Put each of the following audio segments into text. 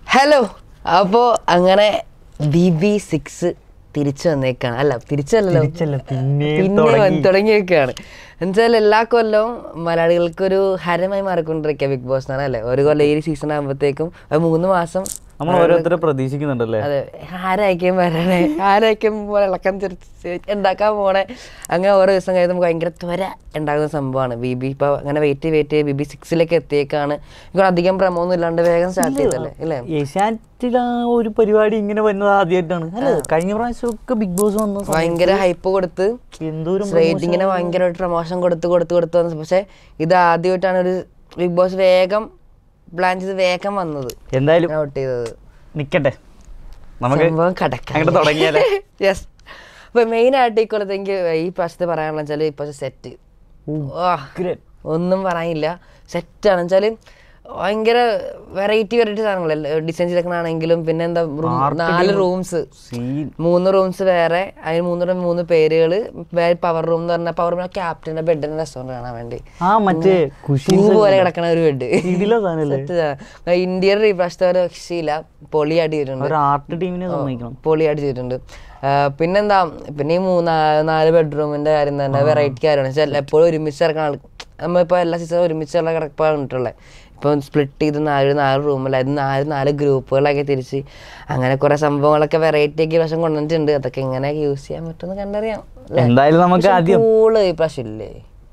Hello അപ്പോൾ അങ്ങനെ B B six തിരിച്ചു വന്നേക്കാണ് അല്ല തിരിച്ചല്ലോ തിരിച്ചല്ല, പിന്നെയും പിന്നെ തുടങ്ങി. വന്ന് തുടങ്ങിയേക്കാണ് എന്നുവെച്ചാൽ എല്ലാ കൊല്ലവും മലയാളികൾക്കൊരു ഹരമായി മാറിക്കൊണ്ടിരിക്കുക ബിഗ് ബോസ് എന്നാണ് അല്ലേ ഒരു കൊല്ലം ഈ സീസൺ ആകുമ്പോഴത്തേക്കും അത് മൂന്ന് മാസം നമ്മൾ ഓരോരുത്തരെ പ്രതീക്ഷിക്കുന്നുണ്ടല്ലേ അതെ ആരായിരിക്കും വരണേ ആരായിരിക്കും പോലെ ഇളക്കം തിരിച്ച് ഉണ്ടാക്കാൻ പോണേ അങ്ങനെ ഓരോ ദിവസം കഴിയുമ്പോൾ ഭയങ്കര ത്വര ഉണ്ടാകുന്ന സംഭവമാണ് ബി ബി ഇപ്പോൾ അങ്ങനെ വെയിറ്റ് വെയിറ്റ് ബി ബി സിക്സിലേക്ക് എത്തിയേക്കാണ് ഇപ്പോൾ അധികം പ്രമോന്നും ഇല്ലാണ്ട് വേഗം സ്റ്റാർട്ട് ചെയ്തല്ലേ അല്ലേ ഏഷ്യാനെറ്റിൽ ആ ഒരു പരിപാടി ഇങ്ങനെ വരുന്നത് ആദ്യമായിട്ടാണ് അല്ലേ കഴിഞ്ഞ പ്രാവശ്യമൊക്കെ ബിഗ് ബോസ് വന്ന സമയത്ത് ഭയങ്കര ഹൈപ്പ് കൊടുത്ത് എന്തോരം റേറ്റിങ്ങിനെ ഭയങ്കരമായിട്ട് പ്രൊമോഷൻ കൊടുത്ത് കൊടുത്ത് കൊടുത്ത് വന്നത് പക്ഷേ ഇത് ആദ്യമായിട്ടാണ് ഒരു ബിഗ് ബോസ് വേഗം പ്ലാൻ ചെയ്ത് വേഗം വന്നത് എന്തായാലും ഔട്ട് ചെയ്തത് നിക്കട്ടെ നമുക്ക് സംഭവം കടക്കാം അങ്ങോട്ട് തുടങ്ങിയാലേ യെസ് അപ്പൊ മെയിൻ ആയിട്ട് ഈ കൊല്ലത്ത് എനിക്ക് ഈ പ്രാവശ്യത്തെ പറയാനുള്ള വെച്ചാൽ ഇപ്പൊ സെറ്റ് Great. ഒന്നും പറയാനില്ല സെറ്റാണ് വെച്ചാല് ഭയങ്കര വെറൈറ്റി വെറൈറ്റി സാധനങ്ങളല്ലേ ഡിസൈൻ ചെയ്തേക്കണാണെങ്കിലും പിന്നെ എന്താ room- നാല് റൂംസ് സീൻ മൂന്ന് റൂംസ് വേറെ അതിന് മൂന്ന് room മൂന്ന് പേരുകൾ വേറെ പവർ റൂം എന്ന് പറഞ്ഞാൽ പവർ റൂം ക്യാപ്റ്റന്റെ ബെഡിന്റെ റെസ്റ്റോറൻറ്റ് കാണാൻ വേണ്ടി ആ മറ്റേ കുഷി പൂ പോലെ കിടക്കണ ഒരു ബെഡ് ഇതിലെ സാധനല്ലേ ഇന്ത്യയുടെ ഈ പ്രാവശ്യത്തെ ഒരു രക്ഷയില്ല പൊളിയായിട്ട് ചെയ്തിട്ടുണ്ട് ഒരു ആർട്ട് ടീമിനെ സമ്മതിക്കണം പൊളിയായിട്ട് ചെയ്തിട്ടുണ്ട് ആ, പിന്നെന്താ പിന്നെ ഈ മൂന്ന് നാല് ബെഡ്റൂമിന്റെ കാര്യം തന്നെ വെറൈറ്റി കാര്യമാണ് വെച്ചാൽ എപ്പോഴും ഒരുമിച്ച് ഇറങ്ങുന്ന ആൾ നമ്മളിപ്പോൾ എല്ലാ സീസണും ഒരുമിച്ചുള്ള കിടപ്പാണ് കണ്ടിട്ടുള്ളത് ഇപ്പം സ്പ്ലിറ്റ് ചെയ്ത് നാല് നാല് റൂമിൽ അത് നാല് നാല് ഗ്രൂപ്പുകളൊക്കെ തിരിച്ച് അങ്ങനെ കുറെ സംഭവങ്ങളൊക്കെ വെറൈറ്റി ഒക്കെ ഈ പ്രാവശ്യം കൊണ്ടുവന്നിട്ടുണ്ട് അതൊക്കെ എങ്ങനെ യൂസ് ചെയ്യാൻ പറ്റുമെന്ന് കണ്ടറിയാം എന്തായാലും നമുക്ക് ആദ്യം പൂള് ഈ പ്രാവശ്യം ഇല്ലേ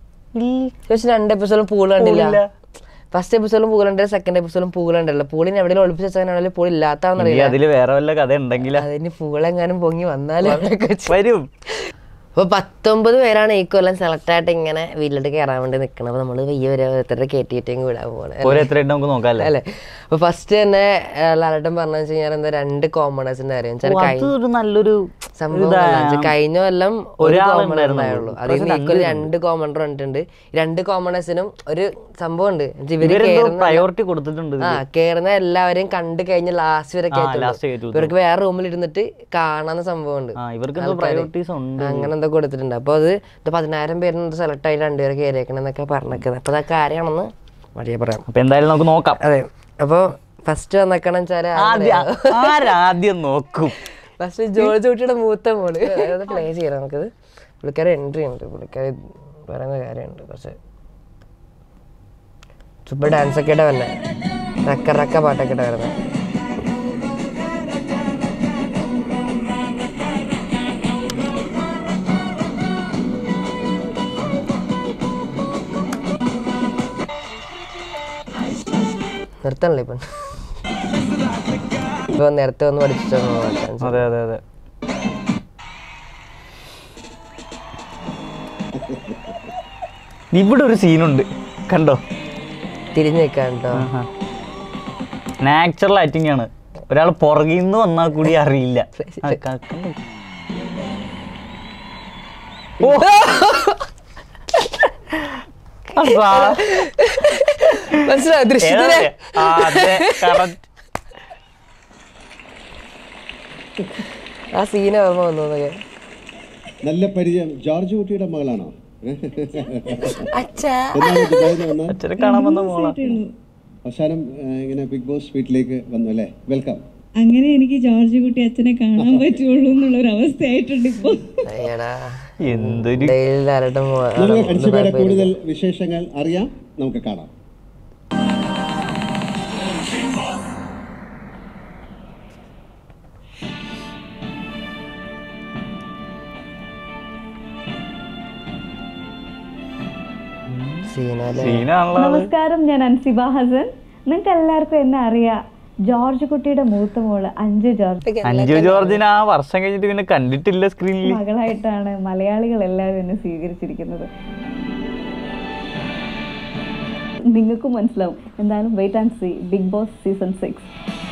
പക്ഷെ രണ്ട് എപ്പിസോഡും പൂള് കണ്ടില്ല പൂളില്ല. ഫസ്റ്റ് എപ്പിസോഡും പൂളുണ്ട് സെക്കൻഡ് എപ്പിസോഡും പൂളുണ്ടല്ലോ പൂളിന് എവിടെയും ഒളിപ്പിച്ച് വെച്ചാൽ പൂൾ ഇല്ലാത്താണെന്നറിയില്ല അതിൽ വേറെ വല്ല കഥ ഉണ്ടെങ്കിൽ അതിന് പൂളെങ്ങാനും പൊങ്ങി വന്നാലും വരും അപ്പൊ പത്തൊമ്പത് പേരാണ് ഈ കൊല്ലം സെലക്ട് ആയിട്ട് ഇങ്ങനെ വീട്ടിലോട്ട് കയറാൻ വേണ്ടി നിൽക്കണം അപ്പൊ നമ്മള് വയ്യ വരെ ഓരോരുത്തരുടെ കയറ്റിയിട്ടേക്ക് വിടാൻ പോകണേ ഓരോരുത്തരായിട്ട് നമുക്ക് നോക്കാം അല്ലേ അല്ലേ അപ്പൊ ഫസ്റ്റ് തന്നെ ലാലട്ടൻ പറഞ്ഞു വെച്ച് കഴിഞ്ഞാൽ എന്താ രണ്ട് കോമണേഴ്സിന്റെ കാര്യം വെച്ചാൽ അത് ഒരു നല്ലൊരു സംഭവം എന്താന്ന് വെച്ചാ കഴിഞ്ഞ കൊല്ലം ഒരു ഒരാളെ കോമണർ ഉണ്ടായിരുന്നുള്ളൂ. ഉണ്ടായുള്ളൂ അതിൽ നിന്ന് ഈക്വൽ രണ്ട് കോമണർ വന്നിട്ടുണ്ട് രണ്ട് കോമണേഴ്സിനും ഒരു സംഭവം ഉണ്ട് ഇവര് ഇവരെന്തോ കേറുന്ന പ്രയോറിറ്റി കൊടുത്തിട്ടുണ്ട് ആ കേറുന്ന എല്ലാവരെയും കണ്ട് കഴിഞ്ഞ് ലാസ്റ്റ് വരെ last കേട്ടുള്ളൂ കയറ്റുള്ളൂ. ഇവർക്ക് വേറെ റൂമിൽ ഇരുന്നിട്ട് കാണാവുന്ന സംഭവം ഉണ്ട് ആ ഇവർക്ക് എന്തോ പ്രയോറിറ്റീസ് ഉണ്ട് അങ്ങനെ എന്തോ കൊടുത്തിട്ടുണ്ട് അപ്പോൾ അത് ഇത് പതിനായിരം പേര് സെലക്ട് ആയി രണ്ടുപേരെ കയറിയേക്കണം എന്നൊക്കെ പറഞ്ഞേക്കുന്നത് അപ്പോൾ അതൊക്കെ ആരെയാണെന്ന് വഴിയെ പറയാം അപ്പൊ എന്തായാലും നമുക്ക് നോക്കാം അതെ അപ്പോൾ ഫസ്റ്റ് വന്നേക്കണം വെച്ചാൽ ആദ്യം ആരാദ്യം നോക്കും ഫസ്റ്റ് ജോർജ് കുട്ടിയുടെ മൂത്ത മോള് അത് പ്ലേ ചെയ്യാം നമുക്കത് പുള്ളിക്കാരി എൻട്രി ഉണ്ട് പുള്ളിക്കാരി പറയുന്ന കാര്യമുണ്ട് പക്ഷെ സൂപ്പർ ഡാൻസ് ഒക്കെ ആയിട്ട് വന്നെ റക്ക റക്ക പാട്ടൊക്കെ ആയിട്ട് വരുന്നത് നിർത്തണല്ലേ ഇപ്പം ഇപ്പൊ നേരത്തെ വന്ന് പഠിപ്പിച്ചോ അതെ അതെ അതെ ഇവിടെ ഒരു സീനുണ്ട് കണ്ടോ തിരിഞ്ഞു നിൽക്കാൻ കേട്ടോ നാച്ചുറൽ ആക്ടിങ് ആണ് ഒരാൾ പുറകിൽ നിന്ന് വന്നാൽ കൂടി അറിയില്ല ആ, ക- കണ്ടോ? ഓ! അതാ. മനസ്സിലായോ ഏതാ ദൃശ്യത്തിലെ അറിയാ? ആ, അതെ, correct. ആ സീന ഓർമ്മ വന്നു എന്നൊക്കെ നല്ല പരിചയം ജോർജ് കുട്ടിയുടെ മകളാണോ അച്ഛാ എന്നാണ് ദുബായിൽ നിന്ന് വന്ന അച്ഛനെ കാണാൻ വന്ന മോളാ അവസാനം ആ, ഇങ്ങനെ ബിഗ് ബോസ് വീട്ടിലേക്ക് വന്നു അല്ലേ വെൽക്കം അങ്ങനെ എനിക്ക് ജോർജ് കുട്ടി അച്ഛനെ കാണാൻ പറ്റുള്ളൂ എന്നുള്ള ഒരു അവസ്ഥയായിട്ടുണ്ട് ഇപ്പൊ അയ്യടാ എന്തൊരു ഡെയിലി ധാരാളം നമുക്ക് ഹൻസിബയുടെ കൂടുതൽ വിശേഷങ്ങൾ അറിയാം നമുക്ക് കാണാം സീനല്ലേ സീനാണല്ലോ ആള്. നമസ്കാരം ഞാൻ അൻസിബ ഹസൻ നിങ്ങൾക്ക് എല്ലാവർക്കും എന്നെ അറിയാം ജോർജ് കുട്ടിയുടെ മൂത്ത മോള് അഞ്ച് ജോർജ് അഞ്ജു ജോർജിനെ ആ വർഷം കഴിഞ്ഞിട്ട് പിന്നെ കണ്ടിട്ടില്ല സ്ക്രീനിൽ മകളായിട്ടാണ് മലയാളികൾ എല്ലാവരും എന്നെ സ്വീകരിച്ചിരിക്കുന്നത് നിങ്ങൾക്കും മനസ്സിലാവും എന്തായാലും wait and see Bigg Boss season six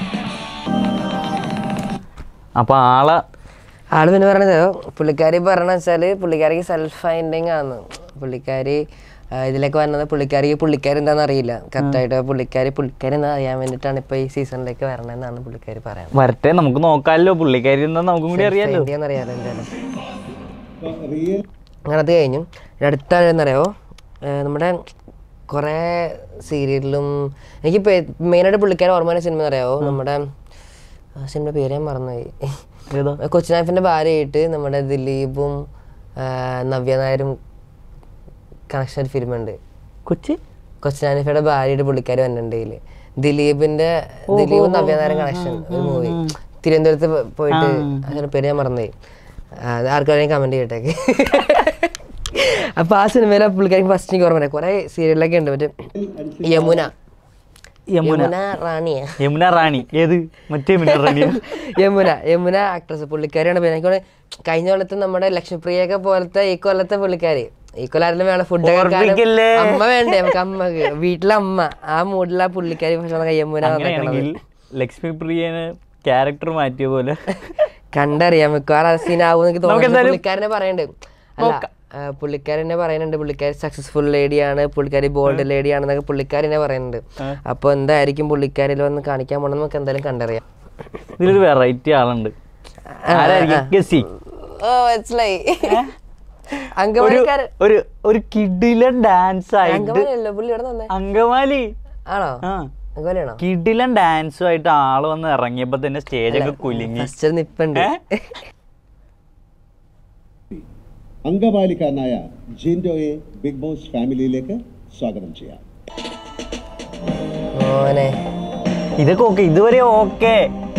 അപ്പൊ ആളെ ആള് പിന്നെ പറഞ്ഞത് പുള്ളിക്കാരി പറഞ്ഞ വെച്ചാല് പുള്ളിക്കാരിക്ക് സെൽഫ് ഫൈൻഡിങ് ആണ് പുള്ളിക്കാരി ആ, ഇതിലേക്ക് വരുന്നത് പുള്ളിക്കാരിക്ക് പുള്ളിക്കാരി എന്താണെന്ന് അറിയില്ല കറക്റ്റായിട്ട് പുള്ളിക്കാരി പുള്ളിക്കാരി എന്താ അറിയാൻ വേണ്ടിയിട്ടാണ് ഇപ്പൊ ഈ സീസണിലേക്ക് വരണമെന്നാണ് പുള്ളിക്കാരി പറയുന്നത് വരട്ടെ നമുക്ക് നോക്കാമല്ലോ പുള്ളിക്കാരി എന്താ നമുക്കും കൂടി അറിയാലോ ഫൈൻഡിങ് അറിയാലോ എന്തായാലും റിയൽ അങ്ങനെ അത് കഴിഞ്ഞു ഇനി അടുത്ത ആരെന്നറിയാവോ ഏഹ് നമ്മുടെ കുറേ സീരിയലിലും എനിക്ക് മെയിനായിട്ട് പുള്ളിക്കാരെ ഓർമ്മ വരുന്ന സിനിമ അറിയാവോ നമ്മുടെ ആ സിനിമ പേര് ഞാൻ മറന്നുപോയി ഏതാ കൊച്ചിനാഫിൻ്റെ ഭാര്യയായിട്ട് നമ്മുടെ ദിലീപും ആ, നവ്യ നായരും കണക്ഷൻ ഒരു ഫിലിമുണ്ട് കൊച്ചി കൊച്ചിനാനിഫയുടെ ഭാര്യയുടെ പുള്ളിക്കാരി വന്നിട്ടുണ്ട് ഇതില് ദിലീപിന്റെ ദിലീപും നവ്യ നായരും കണക്ഷൻ ഒരു മൂവി തിരുവനന്തപുരത്ത് പോ- പോയിട്ട് അങ്ങനെ പേര് ഞാൻ മറന്നുപോയി ആ, അത് ആർക്കാണെങ്കിൽ കമന്റ് ചെയ്യട്ടേക്ക് അപ്പൊ ആ സിനിമയിലെ പുള്ളിക്കാരി ഫസ്റ്റ് എനിക്ക് ഓർമ്മ കുറെ സീരിയലൊക്കെ ഉണ്ട് മറ്റേ യമുന യമുന യമുന റാണിയാ യമുന റാണി ഏത് മറ്റേ യമുന റാണിയാ യമുന യമുന ആക്ട്രസ് പുള്ളിക്കാരിയാണ് പിന്നെ എനിക്ക് തോന്നുന്നു കഴിഞ്ഞ കൊല്ലത്ത് നമ്മുടെ ലക്ഷ്മിപ്രിയൊക്കെ പോലത്തെ ഈ കൊല്ലത്തെ പുള്ളിക്കാരി ഈ കൊല്ലം ആരെങ്കിലും വേണം ഫുഡ് ഓർമ്മിക്കല്ലേ? അമ്മ വേണ്ടേ നമുക്ക് അമ്മക്ക് വീട്ടിലെ അമ്മ ആ മൂഡിലെ ആ പുള്ളിക്കാരി പക്ഷെ യമുന അങ്ങനെയാണെങ്കിൽ വന്നേക്കണത് ലക്ഷ്മി പ്രിയന് ക്യാരക്ടർ മാറ്റിയ പോലെ കണ്ടറിയാം മിക്കവാറും സീനാവും എനിക്ക് നമുക്ക് തോന്നുന്നു എന്തായാലും പുള്ളിക്കാരനെ പറയുന്നുണ്ട് അല്ല ആ, പുള്ളിക്കാരനെ പറയുന്നുണ്ട് പുള്ളിക്കാരി സക്സസ്ഫുൾ ലേഡിയാണ് പുള്ളിക്കാരി ബോൾഡ് ലേഡിയാണെന്നൊക്കെ പുള്ളിക്കാരനെ പറയുന്നുണ്ട് അപ്പൊ എന്തായിരിക്കും പുള്ളിക്കാരിൽ വന്ന് കാണിക്കാൻ പോണെന്ന് നമുക്ക് എന്തായാലും കണ്ടറിയാം ഇതിലൊരു വെറൈറ്റി ആളുണ്ട് ആരായിരിക്കും ഗസി ഓ മനസ്സിലായി ഒരു അങ്കമാലിക്കാരൻ ഒരു ഒരു കിടിലൻ ഡാൻസ് ആയിട്ട് അങ്കമാലിയല്ലോ പുള്ളി ഇവിടെ തന്നെ അങ്കമാലി ആണോ ആ അങ്കമാലിയാണോ കിടിലൻ ഡാൻസും ആയിട്ട് ആള് വന്ന് ഇറങ്ങിയപ്പോ തന്നെ സ്റ്റേജൊക്കെ കുലുങ്ങി ഫസ്റ്റ് നിപ്പുണ്ട് ഏ? അംഗബാലിക്കാരനായ ജിൻഡോയെ ബിഗ് ബോസ് ഫാമിലിയിലേക്ക് സ്വാഗതം ചെയ്യാം മോനെ ഇതൊക്കെ ഓക്കെ ഇതുവരെ ഓക്കെ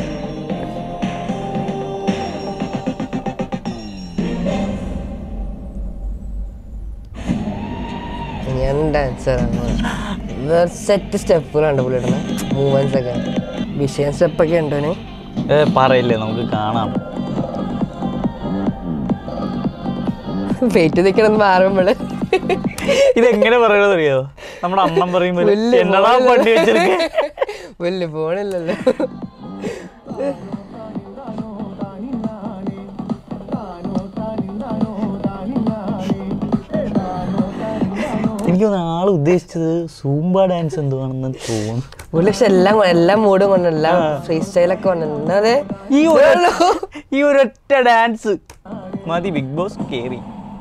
ഞാൻ ഡാൻസറാണ് സെറ്റ് സ്റ്റെപ്പുകളുണ്ട് പുള്ളിയുടെ മൂവ്മെന്റ്സ് ഒക്കെ വിഷയം സ്റ്റെപ്പൊക്കെ ഉണ്ടോന് പറയില്ലേ നമുക്ക് കാണാം വെയിറ്റ് നിൽക്കണം മാറുമ്പോൾ ഇതെങ്ങനെ പറയണത് അറിയോ നമ്മുടെ അമ്മ പറയുമ്പോ വലിയ എന്നടാ മോളല്ലേ? പണ്ടി വെച്ചിരിക്കെ വലിയ ഫോണില്ലല്ലോ എനിക്ക് തോന്നുന്നു ആള് ഉദ്ദേശിച്ചത് സൂംബ ഡാൻസ് എന്തുവാണെന്ന് തോന്നുന്നു പുള്ളി പക്ഷെ എല്ലാം കൊണ്ട്- എല്ലാ മൂഡും കൊണ്ട് എല്ലാം ഫ്രീ സ്റ്റൈലൊക്കെ കൊണ്ടുണ്ട് അതെ ഈ ഒരു ഈ ഒരൊറ്റ ഡാൻസ് മതി ബിഗ് ബോസ് കേറി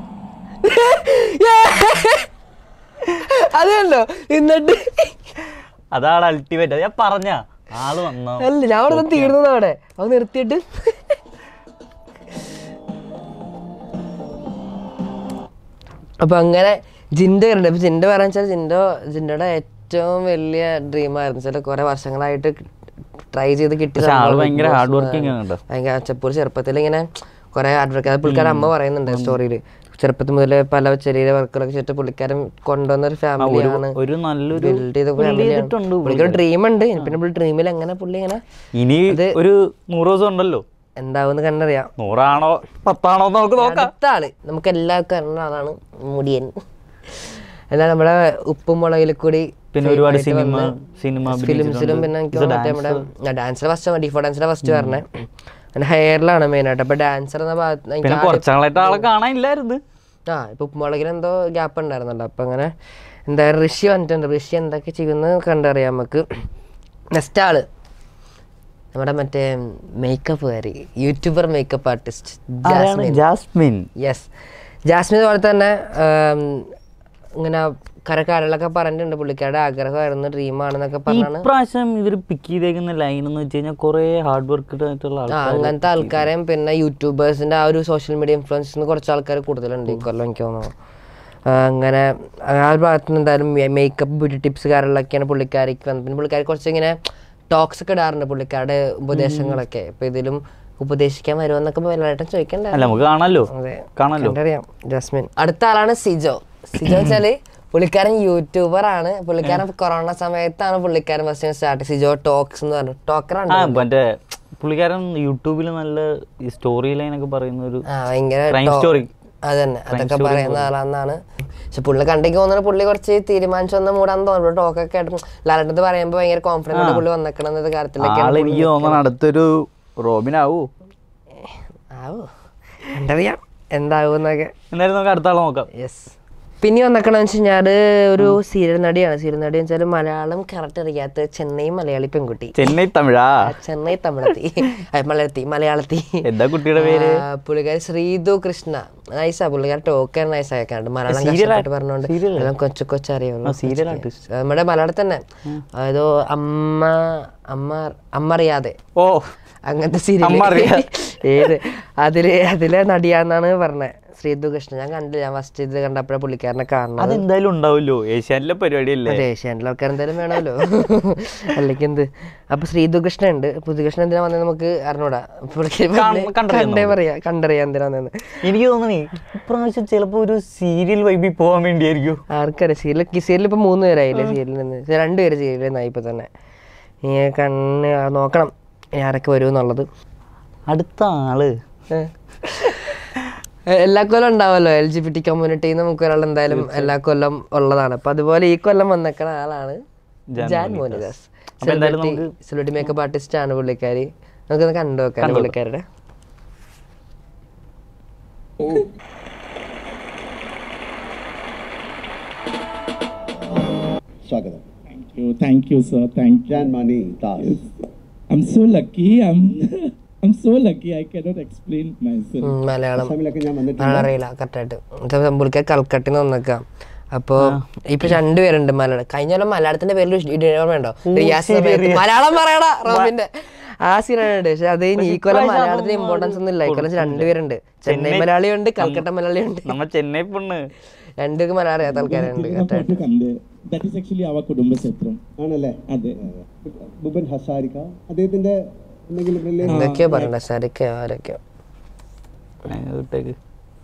അത് കണ്ടോ എന്നിട്ട് അതാണ് അൾട്ടിമേറ്റ് ഞാൻ പറഞ്ഞ ആള് വന്നോ അല്ല ഞാൻ അവിടെ നിന്ന് തീർന്നു അവിടെ അത് നിർത്തിയിട്ട് അപ്പൊ അങ്ങനെ ജിൻഡോ കണ്ടു അപ്പൊ ജിൻഡോ പറയാൻ വെച്ചാൽ ജിൻഡോ ജിൻഡോയുടെ ഏറ്റവും വലിയ ഡ്രീമായിരുന്നു ചില കുറെ വർഷങ്ങളായിട്ട് ട്രൈ ചെയ്ത് കിട്ടിയ പക്ഷെ ആള് സംഭവം ഭയങ്കര Big Boss hard working ആണ്. ആണ് കേട്ടോ. ഭയങ്കര ചെപ്പോൾ ചെറുപ്പത്തിൽ ഇങ്ങനെ കുറെ ഹാർഡ് വർക്ക് അത് പുള്ളിക്കാരൻ അമ്മ പറയുന്നുണ്ട് സ്റ്റോറിയിൽ ചെറുപ്പത്തിൽ മുതലേ പല ചെറിയ വർക്കുകളൊക്കെ ചെയ്തിട്ട് പുള്ളിക്കാരൻ കൊണ്ടുവന്ന ഒരു ഫാമിലിയാണ് ഒരു നല്ലൊരു ബിൽഡ് ചെയ്ത build ഫാമിലിയാണ് ചെയ്തിട്ടുണ്ട് പുള്ളിക്ക് ഡ്രീം ഉണ്ട് പിന്നെ പുള്ളി ഡ്രീമിൽ എങ്ങനെ പുള്ളി ഇങ്ങനെ ഇനി ഒരു നൂറ് ദിവസം ഉണ്ടല്ലോ എന്താവുമെന്ന് കണ്ടറിയാം നൂറാണോ പത്താണോ എന്ന് നമുക്ക് നോക്കാം അടുത്ത ആള് നമുക്ക് എല്ലാവർക്കും അറിയുന്ന ആളാണ് മുടിയൻ എന്നാൽ നമ്മുടെ ഉപ്പും മുളകിൽ കൂടി പിന്നെ fame ഒരുപാട് ആയിട്ട് സിനിമ വന്ന് സിനിമ ഫിലിംസിലും പിന്നെ എനിക്ക് Is a തോന്നുന്നു മറ്റേ നമ്മുടെ ഡാൻസിലെ ഫസ്റ്റ് ഡിഫോ ഡാൻസിലെ ഫസ്റ്റ് പറഞ്ഞേ പിന്നെ ഹെയറിലാണ് മെയിൻ ആയിട്ട് അപ്പൊ ഡാൻസർ എന്ന ഭാഗത്ത് എനിക്ക് പിന്നെ ആദ്യം- കുറച്ചാളായിട്ട് ആളെ കാണാനില്ലായിരുന്നു ആ ഇപ്പൊ ഉപ്പുമുളകിന് എന്തോ ഗ്യാപ്പ് ഉണ്ടായിരുന്നല്ലോ അപ്പൊ അങ്ങനെ എന്തായാലും ഋഷി വന്നിട്ടുണ്ട് ഋഷി എന്തൊക്കെ ചെയ്യുന്നത് കണ്ടറിയാം നമുക്ക് നെക്സ്റ്റ് ആള് നമ്മുടെ മറ്റേ മേക്കപ്പ് കാരി യൂട്യൂബർ മേക്കപ്പ് ആർട്ടിസ്റ്റ് ആരാണ് ജാസ്മിൻ യെസ് ജാസ്മിൻ പോലെ തന്നെ ആം, ഇങ്ങനെ കരക്കാരലൊക്കെ പറഞ്ഞിട്ടുണ്ട് പുള്ളിക്കാരുടെ ആഗ്രഹമായിരുന്നു ഡ്രീമാണെന്നൊക്കെ പറഞ്ഞാണ് ഇപ്രാവശ്യം ഇവർ പിക്ക് ചെയ്തേക്കുന്ന ലൈൻ എന്ന് വെച്ച് കഴിഞ്ഞാൽ കുറെ ഹാർഡ് വർക്ക് ആയിട്ടുള്ള ആ ആൾക്കാർ അങ്ങനത്തെ ആൾക്കാരെയും പിന്നെ യൂട്യൂബേഴ്സിന്റെ ആ ഒരു സോഷ്യൽ മീഡിയ ഇൻഫ്ലുവൻസിന് കുറച്ച് ആൾക്കാർ കൂടുതലുണ്ട് ഈ കൊല്ലം എനിക്ക് തോന്നുന്നു ആ, അങ്ങനെ ആ ഒരു ഭാഗത്ത് നിന്ന് എന്തായാലും മേക്കപ്പ് ബ്യൂട്ടി ടിപ്സ് കാര്യങ്ങളിലൊക്കെയാണ് പുള്ളിക്കാരിക്ക് വന്നത് പിന്നെ പുള്ളിക്കാരി കുറച്ച് ഇങ്ങനെ ടോക്സ് ഒക്കെ ഇടാറുണ്ട് പുള്ളിക്കാരുടെ ഉപദേശങ്ങളൊക്കെ ഇപ്പൊ ഇതിലും ഉപദേശിക്കാൻ വരുമെന്നൊക്കെ വലുതായിട്ടും ചോദിക്കണ്ട അല്ല നമുക്ക് കാണാലോ അതെ കാണാലോ കണ്ടറിയാം ജാസ്മിൻ അടുത്ത ആളാണ് സിജോ സിജോ വെച്ചാല് പുള്ളിക്കാരൻ യൂട്യൂബർ ആണ് പുള്ളിക്കാരൻ കൊറോണ സമയത്താണ് പുള്ളിക്കാരൻ ഫസ്റ്റ് സ്റ്റാർട്ട് സിജോ ടോക്സ് എന്ന് പറഞ്ഞു ടോക്കറാണ് ആ മറ്റേ പുള്ളിക്കാരൻ യൂട്യൂബിൽ നല്ല ഈ സ്റ്റോറി ലൈൻ ഒക്കെ പറയുന്ന ഒരു ആ ഭയങ്കര Crime ടോ- story. അതന്നെ അതൊക്കെ പറയുന്ന ആളാന്നാണ് പക്ഷെ പുള്ളി കണ്ടെങ്കിൽ തോന്നുന്നത് പുള്ളി കുറച്ച് തീരുമാനിച്ചു വന്ന മൂടാന്ന് തോന്നുന്നു ടോക്കൊക്കെ ആയിട്ട് ലാലട്ടത്ത് പറയുമ്പോ ഭയങ്കര കോൺഫിഡന്റ് പുള്ളി വന്നേക്കണം എന്ന കാര്യത്തിലൊക്കെ ആള് എനിക്ക് തോന്നണം അടുത്തൊരു റോബിൻ ആവൂ ആവോ കണ്ടറിയാം എന്താവൂന്നൊക്കെ എന്തായാലും നമുക്ക് അടുത്ത ആളെ നോക്കാം യെസ് പിന്നെ വന്നേക്കണെന്ന് വെച്ച് കഴിഞ്ഞാൽ ഒരു സീരിയൽ നടിയാണ് സീരിയൽ നടി എന്ന് വെച്ചാൽ മലയാളം കറക്റ്റ് അറിയാത്ത ചെന്നൈ മലയാളി പെൺകുട്ടി ചെന്നൈ തമിഴാ ആ, ചെന്നൈ തമിഴത്തി ആ, മലയാളത്തി മലയാളത്തി എന്താ കുട്ടിയുടെ പേര് ആ, പുള്ളിക്കാരി ശ്രീതു കൃഷ്ണ നൈസാ പുള്ളിക്കാരി ടോക്കർ നൈസ് ആക്കാണ്ട് മലയാളം serial കഷ്ടപ്പെട്ട് ആct- പറഞ്ഞോണ്ട് serial എല്ലാം കൊച്ചു കൊച്ചറിയുള്ളൂ ആ, serial artist. നമ്മുടെ മലയാളത്തിൽ തന്നെ അതോ അമ്മ അമ്മ അമ്മ അറിയാതെ ഓ അങ്ങനത്തെ അമ്മ സീരിയൽ അറിയാതെ. ഏത് അതില് അതിലെ നടിയാന്നാണ് പറഞ്ഞത് ശ്രീതു കൃഷ്ണൻ ഞാൻ കണ്ടില്ല ഞാൻ ഫസ്റ്റ് ഇത് കണ്ടപ്പോഴേ പുള്ളിക്കാരനെ കാണുന്നത് അതെന്തായാലും ഉണ്ടാവുമല്ലോ ഏഷ്യാനിലെ പരിപാടിയല്ലേ അതെ ഏഷ്യാനിലെ ആൾക്കാർ എന്തായാലും വേണമല്ലോ അല്ലെങ്കിൽ എന്ത് അപ്പൊ ശ്രീതു കൃഷ്ണൻ ഉണ്ട് പുതുകൃഷ്ണൻ എന്തിനാ വന്നത് നമുക്ക് അറിഞ്ഞൂടാ പുള്ളിക്കാരി കാണ- കണ്ടറിയാം കണ്ടേ പറയാ കണ്ടറിയാം എന്തിനാ വന്നതെന്ന് എനിക്ക് തോന്നണേ ഇപ്രാവശ്യം ചിലപ്പോ ഒരു സീരിയൽ വൈബിൽ പോവാൻ വേണ്ടിയായിരിക്കും ആർക്കറിയാം സീരിയൽ സീരിയൽ ഇപ്പൊ മൂന്ന് പേരായില്ലേ സീരിയലിൽ നിന്ന് ഇത് രണ്ടുപേര് സീരിയലിൽ നിന്നായി ഇപ്പൊ തന്നെ ഇനി കണ്ണ് നോക്കണം ഇനി ആരൊക്കെ വരും എന്നുള്ളത് അടുത്ത ആള് ഏ. എല്ലാ കൊല്ലം ഉണ്ടാവുമല്ലോ എൽ ജി ബി ടി കമ്മ്യൂണിറ്റിയിൽ നമുക്ക് ഒരാൾ എന്തായാലും എല്ലാ കൊല്ലം ഉള്ളതാണ് അപ്പൊ അതുപോലെ ഈ കൊല്ലം വന്നേക്കണ ആളാണ് ജാൻ ജാൻ മോനിദാസ്. മോനിദാസ് അപ്പൊ എന്തായാലും സെലിബ്രിറ്റി സെലിബ്രിറ്റി മേക്കപ്പ് ആർട്ടിസ്റ്റ് ആണ് പുള്ളിക്കാരി നമുക്കൊന്ന് കണ്ടു നോക്കാം പുള്ളിക്കാരുടെ സ്വാഗതം Thank you, thank you, sir. Thank you. Jan Mani Das I'm so lucky. I'm I'm so lucky. I cannot explain myself. ഉം, മലയാളം അസമിലൊക്കെ ഞാൻ വന്നിട്ടുണ്ട് മലയാളം അറിയില്ല കറക്റ്റായിട്ട് പുള്ളിക്കാരി കൽക്കട്ടിൽ നിന്ന് വന്നേക്കാം അപ്പൊ ഇപ്പൊ രണ്ടുപേരുണ്ട് മലയാളം കഴിഞ്ഞ കൊല്ലം മലയാളത്തിന്റെ പേരിൽ വേണ്ടോ റിയാസ് സമയത്ത് മലയാളം പറയടാ റോബിന്റെ ആ സീനാണ് പക്ഷെ അത് ഇനി ഈ കൊല്ലം മലയാളത്തിന് ഇമ്പോർട്ടൻസ് ഒന്നും ഇല്ല ഈ കൊല്ലം രണ്ടുപേരുണ്ട് ചെന്നൈ മലയാളി ഉണ്ട് കൽക്കട്ട മലയാളി ഉണ്ട് നമ്മ ചെന്നൈ പെണ്ണ് രണ്ടുപേർക്ക് മലയാളം അറിയാത്ത ആൾക്കാരുണ്ട് കറക്റ്റായിട്ട് കണ്ട് ദാറ്റ് ഈസ് ആക്ച്വലി അവ കുടുംബക്ഷേത്രം ആണല്ലേ അതെ ബുബൻ ഹസാരിക അദ്ദേഹത്തിന്റെ എന്തെങ്കിലും റിലേഷൻ എന്തൊക്കെയോ പറയണ്ട ശരിക്കോ ആരൊക്കെയോ ഏ, വിട്ടേക്ക്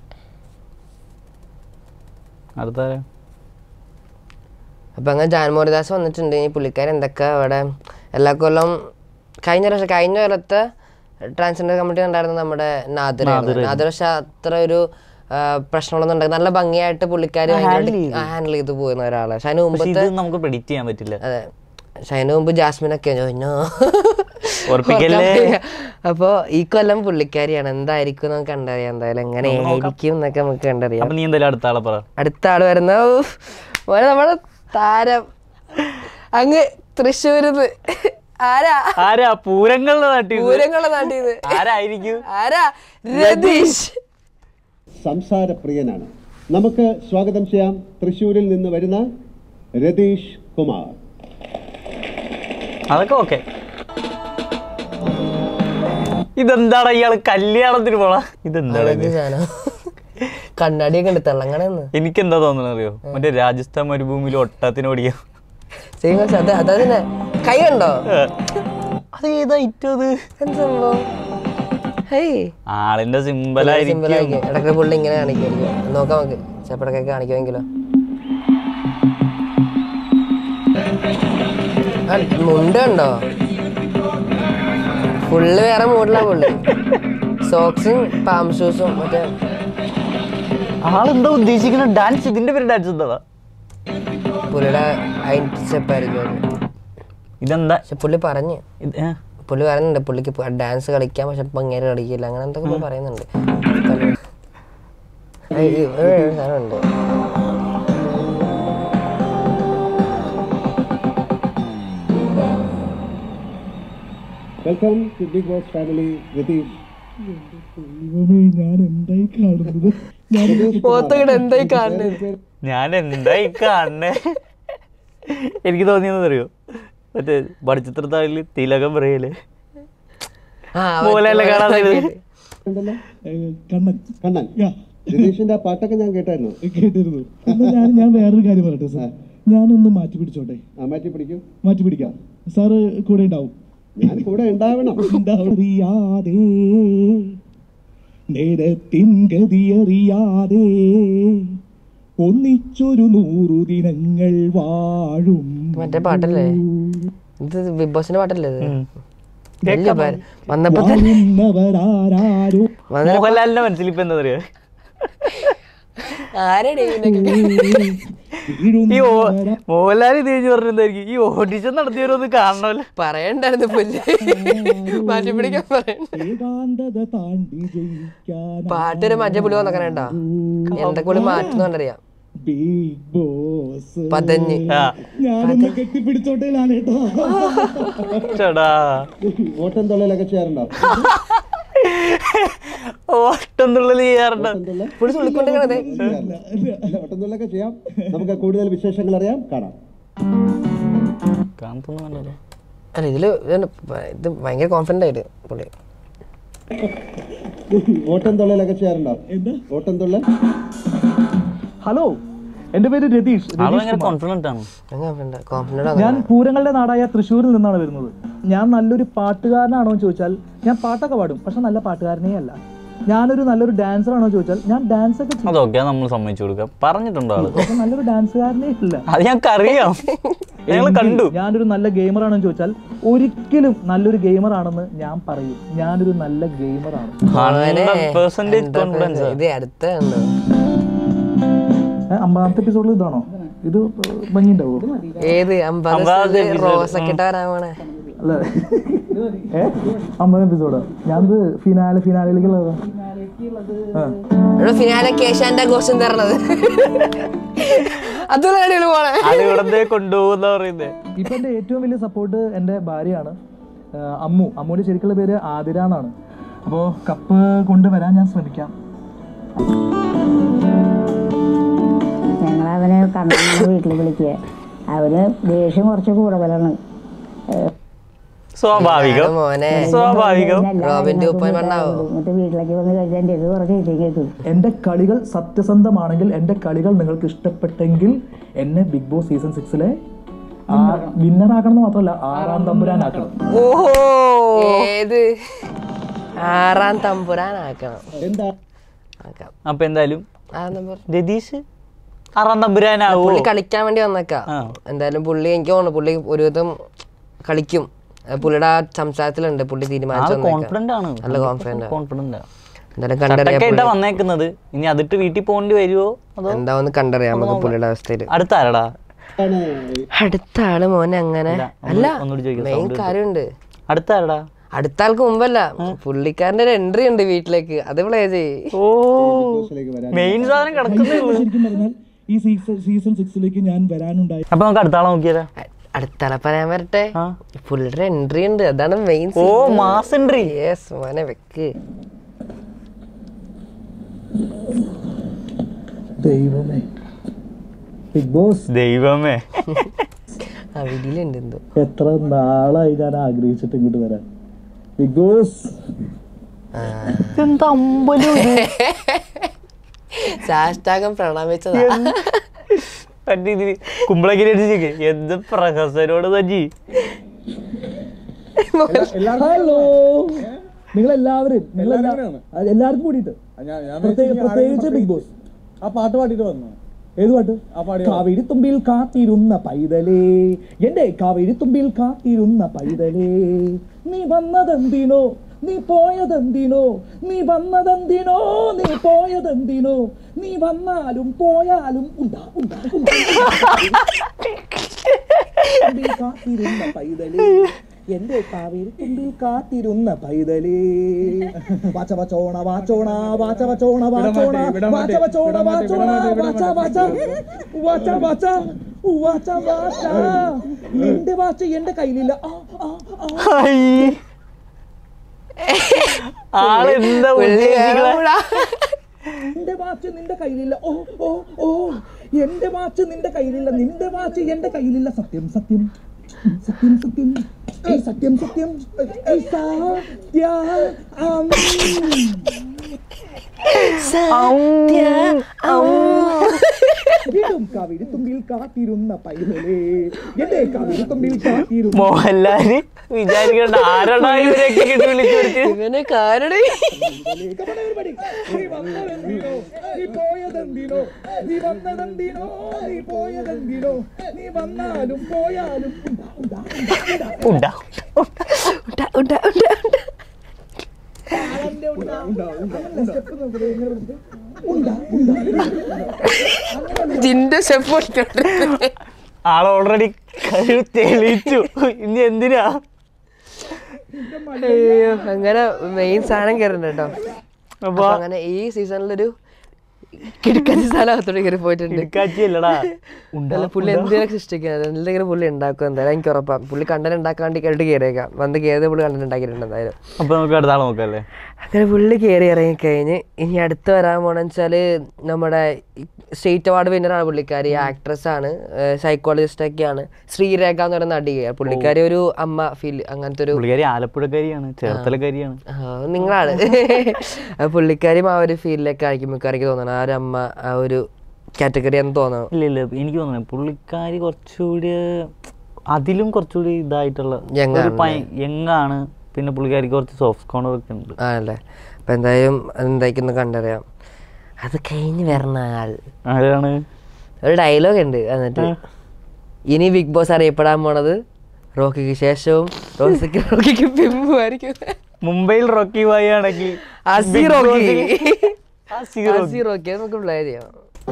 അടുത്ത ആരാ? അപ്പൊ അങ്ങനെ ജാൻമോഹൻദാസ് വന്നിട്ടുണ്ട് ഈ പുള്ളിക്കാരൻ എന്തൊക്കെ അവിടെ എല്ലാ കൊല്ലം കഴിഞ്ഞ പ്രാവശ്യം കഴിഞ്ഞ കൊല്ലത്തെ ട്രാൻസ്ജെൻഡർ കമ്മിറ്റി ഉണ്ടായിരുന്ന നമ്മുടെ നാദിർ നാദിർ പക്ഷെ അത്ര ഒരു ആ, പ്രശ്നങ്ങളൊന്നും ഉണ്ടായി നല്ല ഭംഗിയായിട്ട് പുള്ളിക്കാരി ഹാൻഡിൽ ചെയ്ത് പോകുന്ന ഒരാളാണ് പക്ഷെ അതിന് പക്ഷെ മുമ്പത്തെ ഇത് നമുക്ക് പ്രെഡിക്റ്റ് ചെയ്യാൻ പറ്റില്ല അതെ പക്ഷെ അതിന് മുമ്പ് ജാസ്മിൻ ഒക്കെ ചോദിഞ്ഞോ ഉറപ്പിക്കല്ലേ? അപ്പൊ ഈ കൊല്ലം പുള്ളിക്കാരിയാണ് എന്തായിരിക്കും നമുക്ക് കണ്ടറിയാം എന്തായാലും എങ്ങനെ ആയിരിക്കും എന്നൊക്കെ നമുക്ക് കണ്ടറിയാം അപ്പൊ നീ എന്തായാലും അടുത്ത ആളെ പറ അടുത്ത ആള് വരുന്ന ഉഫ്, മോനെ നമ്മുടെ താരം അങ്ങ് തൃശ്ശൂരിന്ന് ആരാ ആരാ പൂരങ്ങളുടെ നാട്ടിൽ പൂരങ്ങളുടെ നാട്ടിന്ന് ആരായിരിക്കും ആരാ രതീഷ് സംസാരപ്രിയനാണ് നമുക്ക് സ്വാഗതം ചെയ്യാം തൃശ്ശൂരിൽ നിന്ന് വരുന്ന രതീഷ് കുമാർ അതൊക്കെ ഓക്കെ ഇതെന്താടാ ഇയാള് കല്യാണത്തിന് പോണ ഇതെന്താടാ ഇത്? അതെന്ത് സാധനം കണ്ണാടിയൊക്കെ ഉണ്ട് തിളങ്ങണെന്ന് എനിക്ക് എന്താ തോന്നുന്നത് അറിയോ മറ്റേ രാജസ്ഥാൻ മരുഭൂമിയിൽ ഒട്ടത്തിന് ഓടിക്കാം സെയിം കുറച്ച് അത് അതതിനെ കൈ കണ്ടോ അത് ഏതാ ഇറ്റോ അത് എന്ത് സംഭവം ഹേയ് ആളിന്റെ സിമ്പിൾ സിമ്പലായിരിക്കും ആയിരിക്കും ഇടയ്ക്ക് പുള്ളി ഇങ്ങനെ കാണിക്കുമായിരിക്കും നോക്കാം നമുക്ക് ചിലപ്പോൾ ഇടയ്ക്കൊക്കെ കാണിക്കുമെങ്കിലോ ആ, മുണ്ട് കണ്ടോ ഫുള്ള് വേറെ മൂഡിലാ പുള്ളി സോക്സും പാം ഷൂസും മറ്റേ ആളെന്താ ഉദ്ദേശിക്കുന്ന ഡാൻസ് ഇതിന്റെ പേര് ഡാൻസ് എന്താ പുള്ളിയുടെ ഐൻ സ്റ്റെപ്പായിരിക്കും അത്. ഇതെന്താ പക്ഷെ പുള്ളി പറഞ്ഞു ഇത് ഏ? പുള്ളി പറയുന്നുണ്ട് പുള്ളിക്ക് ഡാൻസ് കളിക്കാം പക്ഷെ ഭംഗിയായിട്ട് കളിക്കില്ല അങ്ങനെ എന്തൊക്കെ പുള്ളി പറയുന്നുണ്ട് ഏയ് ഈ ഒരു സാധനമുണ്ട് welcome to Bigg Boss family Ratheesh ദൈവമേ ഞാൻ എന്തായി കാണുന്നത് ഞാൻ മുഖത്തൊക്കെ എന്തായി കാണുന്നത് ഞാൻ എന്തായി കാണണേ എനിക്ക് തോന്നിയെന്ന് അറിയോ മറ്റേ പടിച്ചിത്രത്താഴില് തിലകം പറയല് ആ, മോഹൻലാലിനെ കാണാൻ മറ്റേ- ഉണ്ടല്ലോ ഏഹ്, കണ്ണൻ കണ്ണൻ യാ, രതീഷിന്റെ ആ പാട്ടൊക്കെ ഞാൻ കേട്ടായിരുന്നു കേട്ടിരുന്നു എന്നാ ഞാൻ ഞാൻ വേറൊരു കാര്യം പറയട്ടെ സാർ ഞാനൊന്ന് മാറ്റി പിടിച്ചോട്ടെ ആ മാറ്റി പിടിക്കും മാറ്റി പിടിക്കാം സാറ് കൂടെ ഉണ്ടാവും ഞാൻ കൂടെ ഉണ്ടാവണം അറിയാതെ നേരത്തിൻ ഗതിയറിയാതെ ഒന്നിച്ചൊരു നൂറു ദിനങ്ങൾ വാഴും മറ്റേ പാട്ടല്ലേ ഇത് ബിഗ് ബോസിന്റെ പാട്ടല്ലേ ഇത് വലിയ പേര് വന്നപ്പോ തന്നെ വാഴുന്നവരാരാരോ വന്നപ്പോ മോഹൻലാലിന്റെ മനസ്സിൽ ഇപ്പൊ എന്താ പറയാ ആരെടി ഇതിനൊക്കെ? ഈ ഓ- മോഹൻലാൽ ഇത് കഴിഞ്ഞ് പറഞ്ഞെന്തായിരിക്കും ഈ ഓഡിഷൻ നടത്തിയവരൊന്ന് കാണണമല്ലോ പറയണ്ടായിരുന്നു പുല്ല് മാറ്റി പിടിക്കാൻ പറയണ്ട ഏകാന്തത താണ്ടി ജയിക്കാൻ പാട്ടൊരു മറ്റേ പുള്ളി വന്നേക്കണേട്ടാ എന്തൊക്കെ പുള്ളി മാറ്റുന്നറിയാം ബിഗ് ബോസ് പതഞ്ഞ്. ആ ഞാനൊന്ന് കെട്ടിപ്പിടിച്ചോട്ടേലാണ് കേട്ടോ ചേടാ ഓട്ടം തൊള്ളയിലൊക്കെ ചെയ്യാറുണ്ടോ ഓട്ടം തുള്ളൽ ചെയ്യാറുണ്ട് ഓട്ടം തുള്ളൽ പുള്ളി തുള്ളിക്കൊണ്ടിരിക്കണത് ചെയ്യാറില്ല. അല്ല, ഓട്ടം തുള്ളലൊക്കെ ചെയ്യാം നമുക്ക് കൂടുതൽ വിശേഷങ്ങൾ അറിയാം കാണാം കാണുന്നുണ്ടല്ലോ അല്ല ഇതില് ഇതുണ്ട്. ഇത് ഭയങ്കര കോൺഫിഡന്റ് ആയിട്ട് പുള്ളി ഓട്ടം തൊള്ളയിലൊക്കെ ചെയ്യാറുണ്ടോ എന്താ ഓട്ടം തുള്ളൽ ഹലോ എൻ്റെ പേര് രതീഷ് ആള് രതീഷ് ഭയങ്കര കുമാർ. കോൺഫിഡന്റ് ആണ് കോൺഫിഡന്റ് കോൺഫിഡന്റ് ഞാൻ പൂരങ്ങളുടെ നാടായ തൃശ്ശൂരിൽ നിന്നാണ് വരുന്നത് ഞാൻ നല്ലൊരു പാട്ടുകാരനാണോ എന്ന് ചോദിച്ചാൽ ഞാൻ പാട്ടൊക്കെ പാടും പക്ഷെ നല്ല പാട്ടുകാരനേ അല്ല ഞാനൊരു നല്ലൊരു ഡാൻസർ ആണോ എന്ന് ചോദിച്ചാൽ ഞാൻ ഡാൻസ് ഒക്കെ ചെയ്യും അതൊക്കെ നമ്മൾ സമ്മതിച്ചു കൊടുക്കാം പറഞ്ഞിട്ടുണ്ടോ ആള് പക്ഷെ നല്ലൊരു ഡാൻസുകാരനേ അല്ല അത് ഞങ്ങൾക്ക് അറിയാം ഞങ്ങൾ കണ്ടു ഞാനൊരു നല്ല ഗെയിമർ ആണെന്ന് ചോദിച്ചാൽ ഒരിക്കലും നല്ലൊരു ഗെയിമർ ആണെന്ന് ഞാൻ പറയും ഞാനൊരു നല്ല ഗെയിമർ ആണ് ഹൺഡ്രഡ് പെർസെന്റേജ് കോൺഫിഡൻസ് ഇത് അടുത്ത ഉണ്ട്. ഏ, അമ്പതാമത്തെ എപ്പിസോഡിൽ ഇതാണോ ഇത് ഭംഗിയുണ്ടാവോ ഏത് അമ്പത് അമ്പതാമത്തെ episode. റോസൊക്കെ ഇട്ട് വരാൻ പോണേ അല്ല ഏ അമ്പത് എപ്പിസോഡോ ഞാനത് ഫിനാലെ ഫിനാലിലേക്കുള്ളതാ ആ ഇവിടെ ഫിനാലെ കേശാന്റെ ഗോഷം തരണത് അതുള്ള അടിപൊളി പോണേ അത് ഇവിടത്തെ കൊണ്ടുപോകുന്ന പറയുന്നേ ഇപ്പൊ എന്റെ ഏറ്റവും വലിയ സപ്പോർട്ട് എന്റെ ഭാര്യയാണ് ആ, അമ്മു അമ്മുവിന്റെ ശരിക്കുള്ള പേര് ആതിര എന്നാണ് അപ്പോൾ കപ്പ് കൊണ്ടുവരാൻ ഞാൻ ശ്രമിക്കാം ഞങ്ങൾ അവനെ കണ്ണനെ വീട്ടിൽ വിളിക്കുക അവന് ദേഷ്യം കുറച്ച് കൂടുതലാണ് സ്വാഭാവികം മോനെ സ്വാഭാവികം റോബിന്റെ ഉപ്പൻ മണ്ണാവോ എന്നിട്ട് വീട്ടിലേക്ക് വന്ന് കഴിച്ചാൽ എൻ്റെ ഇത് കുറച്ച് ചീത്തയും കേൾക്കും എന്റെ കളികൾ സത്യസന്ധമാണെങ്കിൽ എന്റെ കളികൾ നിങ്ങൾക്ക് ഇഷ്ടപ്പെട്ടെങ്കിൽ എന്നെ ബിഗ് ബോസ് സീസൺ സിക്സിലെ വിന്നർ ആക്കണം മാത്രമല്ല ആറാം തമ്പുരാനാക്കണം ഓഹോ ഏത് ആറാം തമ്പുരാനാക്കണം എന്താ ആക്കാം അപ്പൊ എന്തായാലും ആ നമ്പർ രതീഷ് ആറാം തമ്പുരാനാവോ പുള്ളി കളിക്കാൻ വേണ്ടി വന്നേക്കാം ആ. എന്തായാലും പുള്ളി എനിക്ക് തോന്നുന്നു പുള്ളി ഒരുവിധം കളിക്കും അത് പുള്ളിയുടെ ആ സംസാരത്തിലുണ്ട് പുള്ളി ആള് തീരുമാനിച്ചു കോൺഫിഡന്റ് ആണ് നല്ല confident ആ. കോൺഫിഡന്റ് എന്തായാലും കണ്ടറിയാം ഷട്ടൊക്കെ വന്നേക്കുന്നത് ഇനി അതിട്ട് വീട്ടിൽ പോകേണ്ടി വരുമോ അതോ എന്താന്ന് കണ്ടറിയാം നമുക്ക് പുള്ളിയുടെ അവസ്ഥയിൽ അടുത്ത ആരടാ ആണ് അടുത്ത ആള് മോനെ അങ്ങനെ അല്ല, അല്ല ഒന്നുകൂടി- ഒന്നുകൂടി ചോദിക്കാം, മെയിൻ sound കാര്യമുണ്ട് അടുത്ത ആരടാ അടുത്ത ആൾക്ക് മുമ്പല്ല പുള്ളിക്കാരന്റെ ഒരു എൻട്രി ഉണ്ട് വീട്ടിലേക്ക് അത് പ്ലേ ചെയ്യ് ഓ മെയിൻ സാധനം കിടക്കുന്നേ ഉള്ളൂ ശരിക്കും പറഞ്ഞാൽ ഈ സീസൺ സീസൺ സിക്സിലേക്ക് ഞാൻ വരാനുണ്ടായി അപ്പൊ നമുക്ക് അടുത്ത ആളെ നോക്കിയാലോ അ- അടുത്ത ആളെ പറയാൻ വരട്ടെ ആ. പുള്ളിയുടെ എൻട്രി ഉണ്ട് അതാണ് main oh mass entry yes മോനെ വെക്ക് ദൈവമേ ബിഗ് ബോസ് ദൈവമേ ആ വീട്ടിലുണ്ട് എന്തോ എത്ര നാളായി ഞാൻ ആഗ്രഹിച്ചിട്ട് ഇങ്ങോട്ട് വരാൻ ബിഗ് ബോസ് എന്താ അമ്പലം ഇത്? സാഷ്ടാകം പ്രണമിച്ചതാ മറ്റേ ഇതില് കുമ്പളക്കിരി അടിച്ചേക്ക് എന്ത് പ്രഹസനോട് സജി ഹലോ നിങ്ങൾ എല്ലാവരും നിങ്ങൾ എല്ലാവർക്കും കൂടിയിട്ട് പ്രത്യേക- പ്രത്യേകിച്ച് ബിഗ് ബോസ് ആ പാട്ട് പാടിയിട്ട് വന്നു ഏത് പാട്ട് കാവേരി തുമ്പിൽ കാത്തിരുന്ന പൈതലേ എന്റെ കാവേരി തുമ്പിൽ കാത്തിരുന്ന പൈതലേ നീ വന്നതെന്തിനോ നീ പോയതെന്തിനോ നീ വന്നതെന്തിനോ നീ പോയതെന്തിനോ നീ വന്നാലും പോയാലും ഉണ്ടാ ഉണ്ടാ ഉണ്ടാ. തുമ്പിൽ കാത്തിരുന്ന പൈതലേ എന്റെ കാവേരി തുമ്പിൽ കാത്തിരുന്ന പൈതലേ വാച്ച വച്ചോണ വാച്ചോണ വാച്ച വച്ചോണ വാച്ചോണ വാച്ച വച്ചോണ വാച്ചോണ വാച്ച വാച്ച വാച്ച വാച്ച വാച്ച വാച്ച എന്റെ വാച്ച് എന്റെ കയ്യിലില്ല ആ, ആ, ആ. ആളെന്താ പുള്ളി ഉദ്ദേശിക്കണേ? വേറെവിടാ. എന്റെ വാച്ച് നിന്റെ കയ്യിലില്ല ഓ ഓ ഓ എന്റെ വാച്ച് നിന്റെ കയ്യിലില്ല നിന്റെ വാച്ച് എന്റെ കയ്യിലില്ല സത്യം സത്യം സത്യം സത്യം ഏയ് സത്യം സത്യം ഏയ് സത്യ അം. വീണ്ടും കാവിരി തുമ്പിൽ കാത്തിരുന്ന പൈതലേ എന്റെ കാവിരി തുമ്പിൽ കാത്തിരുന്ന മോഹൻലാല് വിചാരിക്കണ്ട ആരടാ ഇവരൊക്കെ ഇങ്ങോട്ട് വിളിച്ചു വരുത്തി ഇവന് കാരണേ പരിപാടി നീ വന്നതെന്തിനോ നീ പോയതെന്തിനോ നീ വന്നതെന്തിനോ നീ പോയതെന്തിനോ നീ വന്നാലും പോയാലും ഉണ്ടാ, ഉണ്ടാ, ഉണ്ടാ. ഉണ്ടാ ഉണ്ടാ, ഉണ്ടാ, ഉണ്ടാ, ഉണ്ടാ. ആളെന്റെ ഉണ്ടാ, ഉണ്ടാ, ഉണ്ടാ. അങ്ങനെ step നോക്കണേ, ഇങ്ങനെ പിടിച്ചിട്ട്. ഉണ്ടാ, ഉണ്ടാ. ജിന്റെ സ്റ്റെപ്പ് ഇട്ടോണ്ടിരുന്നെ. ആൾ ഓൾറെഡി കഴിവ് തെളിയിച്ചു ഇനി എന്തിനാ അയ്യോ അങ്ങനെ മെയിൻ സാധനം കയറുന്നുണ്ട് കേട്ടോ അപ്പൊ അപ്പൊ അങ്ങനെ ഈ സീസണിലൊരു കിടക്കാച്ച സ്ഥലത്തോടെ കയറി പോയിട്ടുണ്ട് കിടക്കാച്ചി അല്ലടാ അല്ല പുള്ളി എന്തെങ്കിലും സൃഷ്ടിക്കുന്നത് എന്തെങ്കിലും പുള്ളി ഉണ്ടാക്കും എന്തായാലും എനിക്ക് ഉറപ്പാണ് പുള്ളി കണ്ടന്റ് ഉണ്ടാക്കാൻ വേണ്ടി കേട്ട് കയറിയേക്കാം വന്ന് കയറി പുള്ളി കണ്ടന്റ് ഉണ്ടാക്കിയിട്ടുണ്ട് എന്തായാലും അപ്പൊ നമുക്ക് അടുത്ത ആളെ നോക്കാം അല്ലേ അങ്ങനെ പുള്ളി കയറി ഇറങ്ങി കഴിഞ്ഞ് ഇനി അടുത്ത് വരാൻ പോണെന്ന് വെച്ചാല് നമ്മുടെ സ്റ്റേറ്റ് അവാർഡ് വിന്നറാണ് പുള്ളിക്കാരി ആക്ട്രസ് ആണ് സൈക്കോളജിസ്റ്റ് ഒക്കെയാണ് ശ്രീരേഖ എന്ന് പറയുന്ന നടിക പുള്ളിക്കാരി ഒരു അമ്മ ഫീൽ അങ്ങനത്തെ ഒരു പുള്ളിക്കാരി ആലപ്പുഴക്കാരിയാണ് ചേർത്തലക്കാരിയാണ് ആ, നിങ്ങളാണ് ആ പുള്ളിക്കാരിയും ആ ഒരു ഫീൽഡിലേക്ക് ആയിരിക്കും മിക്കവാറിക്ക് തോന്നണം ആ ഒരു അമ്മ ആ ഒരു കാറ്റഗറി എന്ന് തോന്നണം ഇല്ല ഇല്ല എനിക്ക് തോന്നുന്നു പുള്ളിക്കാരി കുറച്ചുകൂടി അതിലും കുറച്ചുകൂടി ഇതായിട്ടുള്ള Young ഒരു ആണല്ലേ? യങ്ങാണ് പിന്നെ പുള്ളിക്കാരിക്ക് കുറച്ച് സോഫ്റ്റ് കോർണർ ഒക്കെ ഉണ്ട് ആണല്ലേ അപ്പം എന്തായാലും എന്തായിരിക്കും കണ്ടറിയാം അത് കഴിഞ്ഞ് വരണ ആൾ ആരാണ് ഒരു ഡയലോഗ് ഉണ്ട് എന്നിട്ട് ഇനി ബിഗ് ബോസ് അറിയപ്പെടാൻ പോണത് റോക്കിക്ക് ശേഷവും റോസിക്ക് റോക്കിക്ക് പിമ്പുമായിരിക്കും മുംബൈയിൽ റോക്കി ബായി ആണെങ്കിൽ അസി റോക്കി അസി അസി റോക്കി അത് നമുക്ക് പ്ലേ ചെയ്യാം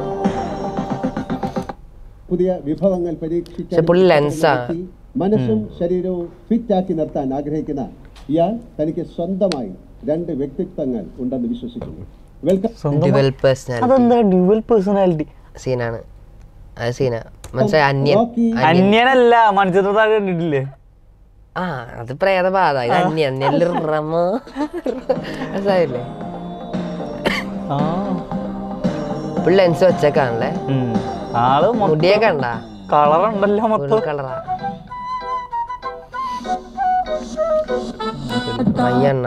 പുതിയ വിഭവങ്ങൾ പക്ഷെ പുള്ളി ലെൻസാ. പരീക്ഷിക്കാൻ മനസ്സും ശരീരവും ഫിറ്റ് ആക്കി നിർത്താൻ ആഗ്രഹിക്കുന്ന ഇയാൾ തനിക്ക് സ്വന്തമായി രണ്ട് വ്യക്തിത്വങ്ങൾ ഉണ്ടെന്ന് വിശ്വസിക്കുന്നു വെൽക്കം ഡുവൽ പേഴ്സണാലിറ്റി അതെന്താ ഡ്യുവൽ പേഴ്സണാലിറ്റി സീനാണ് അത് സീന മനസ്സിലായി അന്യൻ റോക്കി അന്യനല്ല മനുഷ്യത്വ താഴെ കണ്ടിട്ടില്ലേ ആ അത് പ്രേതബാധ ഇത് അന്യൻ നെല്ല് റമോ മനസ്സിലായില്ലേ ആ പുള്ളി ലെൻസ് വെച്ചേക്കാണല്ലേ ഉം. ആള് മുടിയൊക്കെ ഉണ്ടാ കളറുണ്ടല്ലോ മൊത്തം കളറാ മയ്യണ്ണ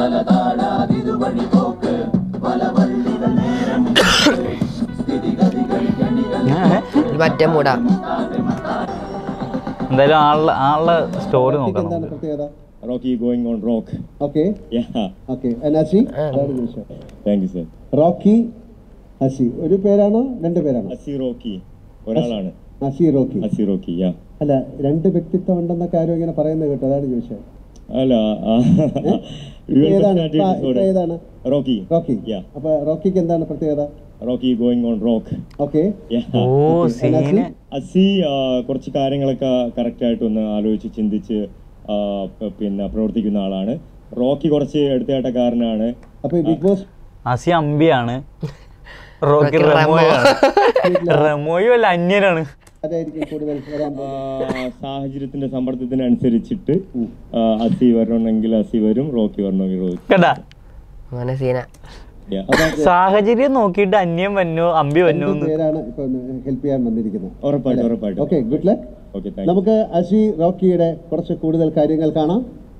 ഏ? ഇത് മറ്റേ മൂടാ എന്തായാലും ആളുടെ ആളുടെ സ്റ്റോറി നോക്കാം എന്താണ് നമുക്ക് പ്രത്യേകത Rocky going on rock. Okay Yeah, okay അനാസി അതാണ് ചോദിച്ചത് thank you, sir. Rocky Asi ഒരു പേരാണോ രണ്ട് പേരാണോ അസി റോക്കി ഒരാളാണ് ഹസി റോക്കി അസി റോക്കി യാ അല്ല രണ്ട് വ്യക്തിത്വം ഉണ്ടെന്നൊക്കെ ആരും ഇങ്ങനെ പറയുന്നത് കേട്ടോ അതാണ് ചോദിച്ചത് അല്ല ഇപ്പൊ ഏതാണ് ഇപ്പൊ ഇപ്പൊ ഏതാണ് റോക്കി റോക്കി Yeah. അപ്പൊ റോക്കിക്ക് എന്താണ് പ്രത്യേകത Rocky going on rock okay oh scene Asi ആ, കുറച്ച് കാര്യങ്ങളൊക്കെ കറക്റ്റ് ആയിട്ട് ഒന്ന് ആലോചിച്ച് ചിന്തിച്ച് ആ, പ- പിന്നെ പ്രവർത്തിക്കുന്ന ആളാണ് റോക്കി കുറച്ച് എടുത്തേട്ടക്കാരനാണ് അപ്പൊ ഈ ബിഗ് ബോസ് അസി അമ്പിയാണ് റോക്കി റോക്കി റെമോയാണ് റെമോയും അല്ല അന്യനാണ് ആരായിരിക്കും കൂടുതൽ വരാൻ ആ, പോകുന്നത് സാഹചര്യത്തിന്റെ സമ്മർദ്ദത്തിനനുസരിച്ചിട്ട് ആ, അസി വരണമെങ്കിൽ അസി വരും റോക്കി വരണമെങ്കിൽ റോക്കി കണ്ടാ അങ്ങനെ സീന Yeah. സാഹചര്യം നോക്കിയിട്ട് അന്യം വന്നു അമ്പി വന്നു രണ്ട് പേരാണ് ഇപ്പൊ ഹെൽപ്പ് ചെയ്യാൻ വന്നിരിക്കുന്നത് ഉറപ്പായിട്ടും ഉറപ്പായിട്ടും okay good luck okay thank നമുക്ക് അസി റോക്കിയുടെ കുറച്ച് കൂടുതൽ കാര്യങ്ങൾ കാണാം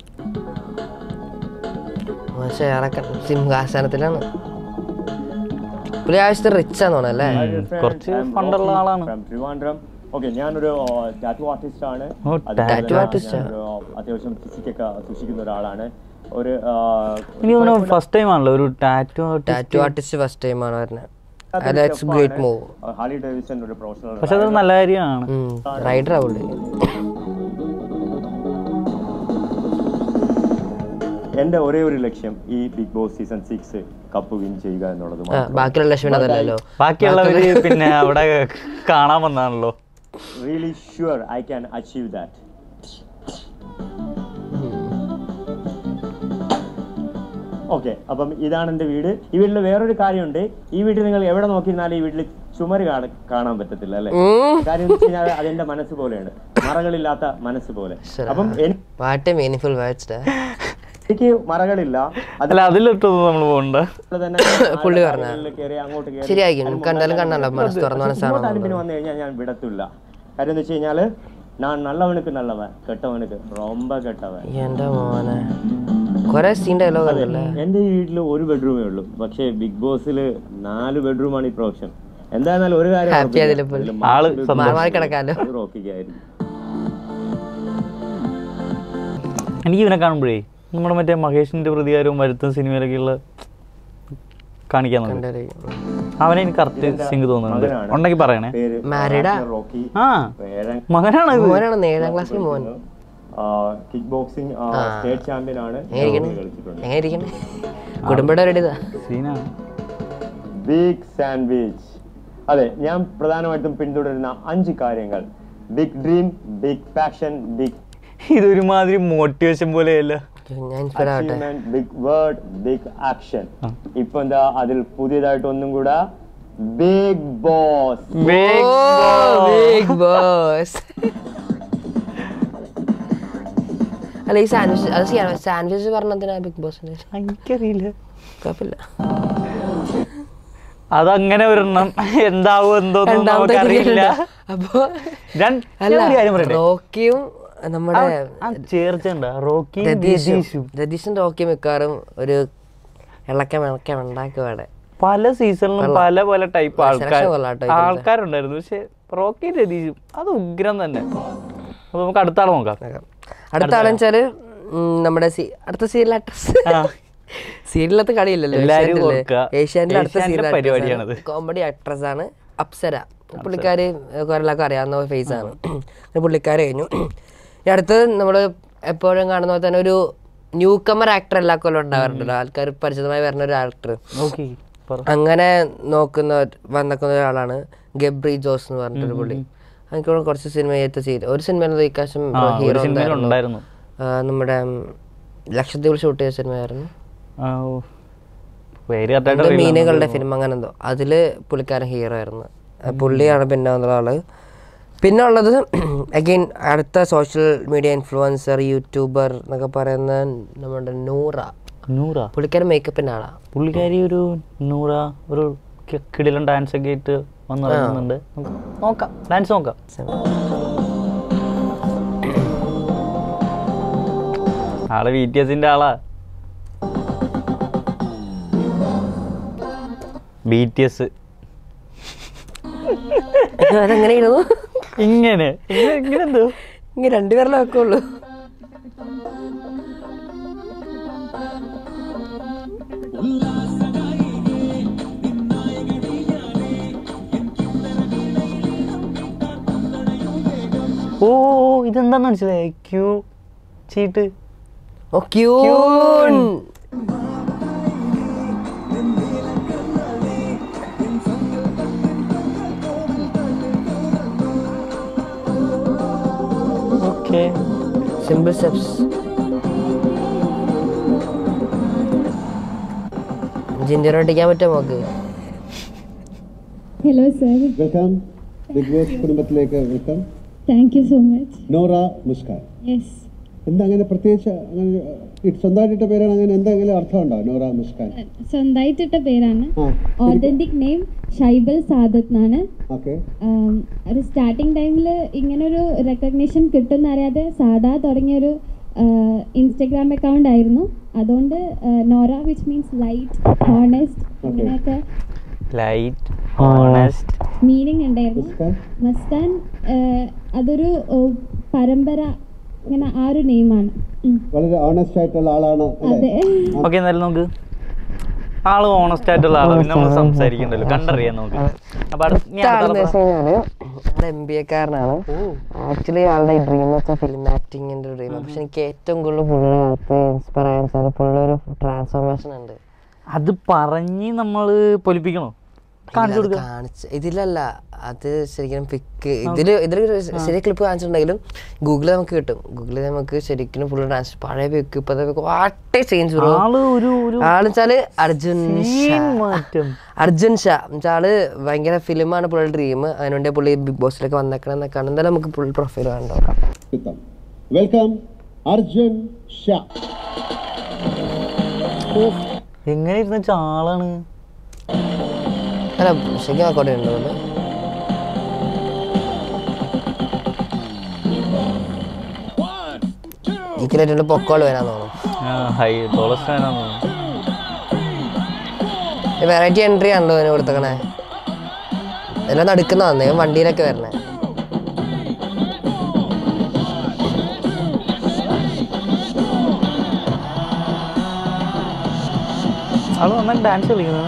പക്ഷേ ഇറക്കം സിംഹാസനത്തിലാണ് പുള്ളി ആവശ്യത്തിന് റിച്ച് ആന്ന് തോന്നല്ലേ കുറച്ച് ഫണ്ടുള്ള ആളാണ് ട്രിവാൻഡ്രം ഓക്കെ ഞാനൊരു ടാറ്റു ആർട്ടിസ്റ്റ് ആണ് ഓ, അതുപോലെ tattoo തന്നെ artist ആ? ഞാനൊരു, ആ, അത്യാവശ്യം ഫിസിക്കൊക്കെ സൂക്ഷിക്കുന്ന ഒരാളാണ് ഒരു ആ, എനിക്ക് തോന്നുന്നു ഫസ്റ്റ് ടൈം ആണല്ലോ ഒരു tattoo tattoo artist first time ആണ് വരുന്നത് അതൊരു ദാറ്റ്സ് step ഗ്രേറ്റ് ആണ്. മൂവ് ആ, ഹാർലി ഡേവിസൺ ഒരു പ്രൊഫഷണൽ പക്ഷെ അത് നല്ല കാര്യമാണ് റൈഡറാ പുള്ളി എന്റെ ഒരേ ഒരു ലക്ഷ്യം ഈ Bigg Boss season six cup win ചെയ്യുക എന്നുള്ളത് ആ, ബാക്കിയുള്ള ലക്ഷ്മൺ അതല്ലല്ലോ ബാക്കിയുള്ളവര് പിന്നെ അവിടെ കാണാൻ വന്നാണല്ലോ really sure I can achieve that okay അപ്പം ഇതാണ് എൻ്റെ വീട് ഈ വീട്ടിൽ വേറൊരു കാര്യമുണ്ട് ഈ വീട്ടിൽ നിങ്ങൾ എവിടെ നോക്കിയിരുന്നാലും ഈ വീട്ടിൽ ചുമര് കാണ- കാണാൻ പറ്റത്തില്ല അല്ലേ കാര്യം എന്ന് വെച്ച് കഴിഞ്ഞാൽ അതെന്റെ മനസ്സ് പോലെയാണ് മറകളില്ലാത്ത മനസ്സ് പോലെ അപ്പം എനി- വാട്ട് മീനിങ് വേർഡ്സ് എനിക്ക് മറകളില്ല അത് അല്ല അതിലിട്ടൊന്നും നമ്മൾ പോകണ്ട തന്നെ പുള്ളി ആളുടെ പറഞ്ഞ. കാര്യങ്ങളിൽ കയറി അങ്ങോട്ട് കയറി ശരിയായിരിക്കും അതിന് കണ്ടാലും മുണ്ടാൻ കണ്ണല്ലോ മനസ്സ് തുറന്ന ഇങ്ങോട്ട് മനസ്സാണ് അനുപ്പിന് വന്നു കഴിഞ്ഞാൽ ഞാൻ വിടത്തില്ല കാര്യം എന്ന് വെച്ച് കഴിഞ്ഞാല് ഞാൻ നല്ലവനുക്ക് നല്ലവൻ കെട്ടവനുക്ക് ரொம்ப കെട്ടവൻ എന്റെ മോനെ കൊറേ സീൻ ഡയലോഗ് ഉണ്ടല്ലേ എന്റെ ഈ വീട്ടിൽ ഒരു ബെഡ്റൂമേ ഉള്ളൂ പക്ഷേ ബിഗ് ബോസിൽ നാല് ബെഡ്റൂമാണ് ഈ പ്രാവശ്യം എന്തായിരുന്നാലും ഒരു കാര്യം Happy ഉറപ്പിക്കാം. അതിലിപ്പോൾ. അതില് ആള് മാറി സന്തോഷം. മാറി കിടക്കാലോ അത് റോക്കിക്കായിരിക്കും എനിക്ക് ഇവനെ കാണുമ്പോഴേ നമ്മുടെ മറ്റേ മഹേഷിന്റെ പ്രതികാരവും വരുത്തും സിനിമയിലൊക്കെയുള്ള കാണിക്കാൻ നോക്കി കണ്ടിരിക്കും. അവനെ എനിക്ക് കറക്റ്റ് സിംഗ് തോന്നുന്നുണ്ട് മകനാണ്. ഉണ്ടെങ്കിൽ പറയണേ പേര് Married ആ? റോക്കി ആ ഏഴാം മകനാണ് ഇത് മോനാണ് ഏഴാം ക്ലാസ്സിൽ മോൻ കിക്ക് ബോക്സിംഗ് ആ. സ്റ്റേറ്റ് ചാമ്പ്യൻ ആണ് എങ്ങനെ ഇരിക്കണേ കളിച്ചിട്ടുണ്ട് എങ്ങനെ ഇരിക്കണേ കുടുംബയുടെ ഒരു ഇതാ സീനാണ് ബിഗ് സാൻഡ്വിച്ച് അതെ ഞാൻ പ്രധാനമായിട്ടും പിന്തുടരുന്ന അഞ്ച് കാര്യങ്ങൾ big dream big passion big ഇതൊരുമാതിരി മോട്ടിവേഷൻ പോലെയല്ല ഞാൻ ഇൻസ്പയർ ആവട്ടെ achievement big word big action ആ. ഇപ്പൊ എന്താ അതിൽ പുതിയതായിട്ട് ഒന്നും കൂടെ ബിഗ് ബോസ് ബിഗ് ബോസ് അല്ല ഈ സാൻഡ്വിച്ച് അത് ചെയ്യാൻ സാൻഡ്വിച്ച് പറഞ്ഞതിനാ ബിഗ് ബോസിന്റെ എനിക്കറിയില്ല കുഴപ്പമില്ല അതങ്ങനെ ഒരെണ്ണം എന്താവും എന്തോന്നും രണ്ടാമത്തെ നമുക്കറിയില്ല അപ്പൊ രണ്ട് അല്ല ഞാൻ ഒരു കാര്യം പറയട്ടെ റോക്കിയും നമ്മുടെ ആ ചേർച്ചയുണ്ട് റോക്കി രതീഷും രതീഷും രതീഷും റോക്കിയും മിക്കവാറും ഒരു ഇളക്കം ഇളക്കം ഉണ്ടാക്കുവാടെ പല സീസണിലും പല പല ടൈപ്പ് ആൾക്കാർ selection കൊള്ളാട്ടോ ഇതിലത്തെ. ആൾക്കാരുണ്ടായിരുന്നു പക്ഷെ റോക്കി രതീഷും അത് ഉഗ്രം തന്നെ അപ്പൊ നമുക്ക് അടുത്ത ആളെ നോക്കാം അടുത്ത ആളെന്ന് വെച്ചാല് ഉം, നമ്മുടെ സി- അടുത്ത സീരിയൽ ആക്ട്രസ് ആ. സീരിയലത്ത് കളിയില്ലല്ലോ എല്ലാരും ഓർക്കുക. ഏഷ്യാനിലെ അടുത്ത ഏഷ്യാനിലെ സീരിയൽ പരിപാടിയാണത്. കോമഡി ആക്ട്രസ് ആണ് അപ്സര പുള്ളിക്കാരി എല്ലാവർക്കും അറിയാവുന്ന ഫേസ് ആണ് പുള്ളിക്കാരി കഴിഞ്ഞു ഇനി അടുത്തത് നമ്മൾ എപ്പോഴും കാണുന്ന പോലെ തന്നെ ഒരു ന്യൂ കമർ ആക്ടർ എല്ലാ കൊല്ലം ഉണ്ടാവാറുണ്ടല്ലോ ആൾക്കാർ പരിചിതമായി വരുന്ന ഒരു ആക്ടർ നോക്കി പറ അങ്ങനെ നോക്കുന്ന വന്നിക്കുന്ന ഒരാളാണ് ഗബ്രി ജോസ് എന്ന് പറഞ്ഞിട്ടൊരു പുള്ളി എനിക്ക് തോന്നുന്നു കുറച്ച് സിനിമ ചെയ്ത സീരിയൽ ഒരു സിനിമയിൽ ഇക്കാശം ആ, ഒരു ഹീറോ സിനിമയിൽ ഉണ്ടായിരുന്നു നമ്മുടെ ഉം, ലക്ഷദ്വീപിൽ ഷൂട്ട് ചെയ്ത സിനിമയായിരുന്നു ആ, ഓ. പേര് കറക്റ്റായിട്ട് എന്തോ അറിയില്ല. മീനുകളുടെ ഫിലിം അങ്ങനെ എന്തോ അതില് പുള്ളിക്കാരൻ ഹീറോ ആയിരുന്നു ആ പുള്ളിയാണ് പിന്നെ വന്ന ആള് പിന്നെ ഉള്ളത് അഗെയിൻ അടുത്ത സോഷ്യൽ മീഡിയ ഇൻഫ്ലുവൻസർ യൂട്യൂബർ എന്നൊക്കെ പറയുന്ന നമ്മുടെ നൂറ നൂറ പുള്ളിക്കാരൻ മേക്കപ്പിന്റെ ആളാ പുള്ളിക്കാരി ഒരു നൂറ ഒരു കി- കിടിലൻ ഡാൻസ് ഒക്കെ ഇട്ട് വന്നിറങ്ങുന്നുണ്ട് നമുക്ക് നോക്കാം ഡാൻസ് നോക്കാം ആള് ബി ടി എസിന്റെ ആളാ ബി ടി എസ് അതെങ്ങനെ ഇരുന്നു ഇങ്ങനെ ഇങ്ങനെ ഇങ്ങനെ എന്തോ ഇങ്ങനെ രണ്ടുപേരെല്ലാം ഒക്കെ ഉള്ളു ഓ ഇതെന്താന്ന് മനസ്സിലായി ക്യൂ ചീട്ട് oh queen okay simple steps ginger അടിക്കാൻ പറ്റുമോ നമുക്ക് hello sir welcome Bigg Boss കുടുംബത്തിലേക്ക് welcome thank you so much Nora Muskan yes എന്താ അങ്ങനെ പ്രത്യേകിച്ച് അങ്ങനെ ഇ- സ്വന്തമായിട്ടിട്ട പേരാണ് അങ്ങനെ എന്തെങ്കിലും അർത്ഥമുണ്ടോ നോറ മുസ്കാൻ സ്വന്തമായിട്ടിട്ട പേരാണ് ആ ഓതന്റിക് നെയിം ഷൈബൽ സാദത്ത് എന്നാണ് ഓക്കെ ആം, ഒരു സ്റ്റാർട്ടിങ് ടൈമിൽ ഇങ്ങനൊരു റെക്കഗ്നേഷൻ കിട്ടുമെന്നറിയാതെ സാധാ തുടങ്ങിയൊരു ഇൻസ്റ്റഗ്രാം അക്കൗണ്ട് ആയിരുന്നു അതുകൊണ്ട് Nora which means light honest അങ്ങനെയൊക്കെ ലൈറ്റ് ഓണസ്റ്റ് മീനിങ് ഉണ്ടായിരുന്നു മുസ്കാൻ മസ്താൻ ആ, അതൊരു ഓ, പരമ്പര ഇങ്ങനെ ആ ഒരു നെയിമാണ് വളരെ ഓണസ്റ്റ് ആയിട്ടുള്ള ആളാണ് അല്ലേ അതെ ഓക്കെ എന്നാലും നമുക്ക് ആള് ഓണസ്റ്റ് ആയിട്ടുള്ള ആളാണ് പിന്നെ നമ്മൾ സംസാരിക്കണ്ടല്ലോ കണ്ടറിയാം നമുക്ക് അപ്പൊ അടുത്ത ഇനി അടുത്ത ആളെ പറ. എം ബി എക്കാരനാണ് ആക്ച്വലി ആളുടെ ഡ്രീം വെച്ചാൽ ഫിലിം ആക്ടിങ്ങിന്റെ ഡ്രീം പക്ഷെ എനിക്ക് ഏറ്റവും കൂടുതൽ പുള്ളിയുടെ ഭാഗത്ത് ഇൻസ്പയർ ആയെന്ന് വെച്ചാൽ പുള്ളിയുടെ ഒരു ട്രാൻസ്ഫോർമേഷൻ ഉണ്ട് അത് പറഞ്ഞ് നമ്മള് പൊലിപ്പിക്കണോ കാണിച്ചു അത് കൊടുക്ക കാണിച്ച് ഇതിലല്ല അത് ശരിക്കും പിക്ക് ഇതില് ഇതില് ശരി ക്ലിപ്പ് കാണിച്ചിട്ടുണ്ടെങ്കിലും ഗൂഗിളിൽ നമുക്ക് കിട്ടും ഗൂഗിളിൽ നമുക്ക് ശരിക്കും ഫുൾ ട്രാൻസ് പഴയ പിക്ക് ഇപ്പത്തെ പിക്ക് വാട്ടേ ചേഞ്ച് ബ്രോ ആള് ഒരു ഒരു ആള് വെച്ചാല് അർജുൻ ഷാ scene മാറ്റം അർജുൻ ഷാ എന്നുവെച്ചാൽ ആള് ഭയങ്കര ഫിലിമാണ് പുള്ളിയുടെ ഡ്രീം അതിനുവേണ്ടി പുള്ളി ബിഗ് ബോസിലേക്ക് വന്നേക്കണം എന്നൊക്കെയാണ് എന്തായാലും നമുക്ക് പുള്ളി പ്രൊഫൈൽ കണ്ടോക്കാം ചിത്രം വെൽക്കം അർജുൻ ഷാ എങ്ങനെ ഇരുന്ന ആളാണ് അല്ല ശരിക്കും നോക്കോട്ടെ ഉണ്ടോ ഈ കിലോറ്റിന്റെ പൊക്കോള് വരാൻ തോന്നുന്നു ഹൈ ടോളസ്റ്റാനാന്ന് തോന്നുന്നു വെറൈറ്റി എൻട്രി ആണല്ലോ ഇതിന് കൊടുത്തേക്കണേ എല്ലാം നടുക്കുന്ന വന്നേ വണ്ടിയിലൊക്കെ വരണേ ആള് നന്നായി ഡാൻസ് കളിക്കുന്നത്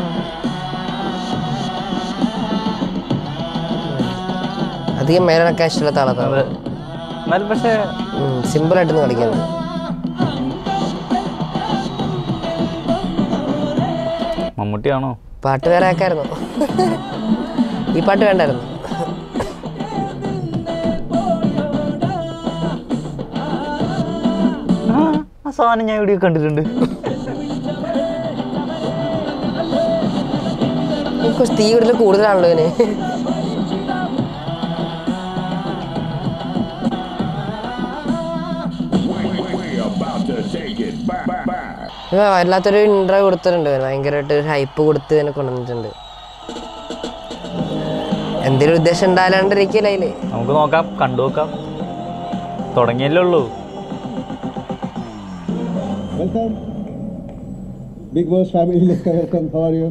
അധികം മേലടക്കാൻ ഇഷ്ടമില്ലാത്ത ആളത്താണ് അതെ എന്നാലും പക്ഷേ സിമ്പിൾ ആയിട്ടൊന്ന് കളിക്കുന്നത് മമ്മൂട്ടിയാണോ പാട്ട് വേറെ ആക്കായിരുന്നു ഈ പാട്ട് വേണ്ടായിരുന്നു ആ ആ സാധനം ഞാൻ എവിടെയോ കണ്ടിട്ടുണ്ട് കുറച്ച് തീ കൂടുതൽ കൂടുതലാണല്ലോ ഇതിന് ഇത് വല്ലാത്തൊരു ഇൻട്രോ കൊടുത്തിട്ടുണ്ട് ഇവന്. ഭയങ്കരമായിട്ട് ഒരു ഹൈപ്പ് കൊടുത്ത് ഇതിനെ കൊണ്ടുവന്നിട്ടുണ്ട് എന്തെങ്കിലും ഉദ്ദേശം ഉണ്ടാകാണ്ടിരിക്കില്ല അതില് നമുക്ക് നോക്കാം കണ്ടു നോക്കാം തുടങ്ങിയല്ലേ ഉള്ളൂ വെൽക്കം ബിഗ് ബോസ് ഫാമിലിയിലേക്ക് welcome how are you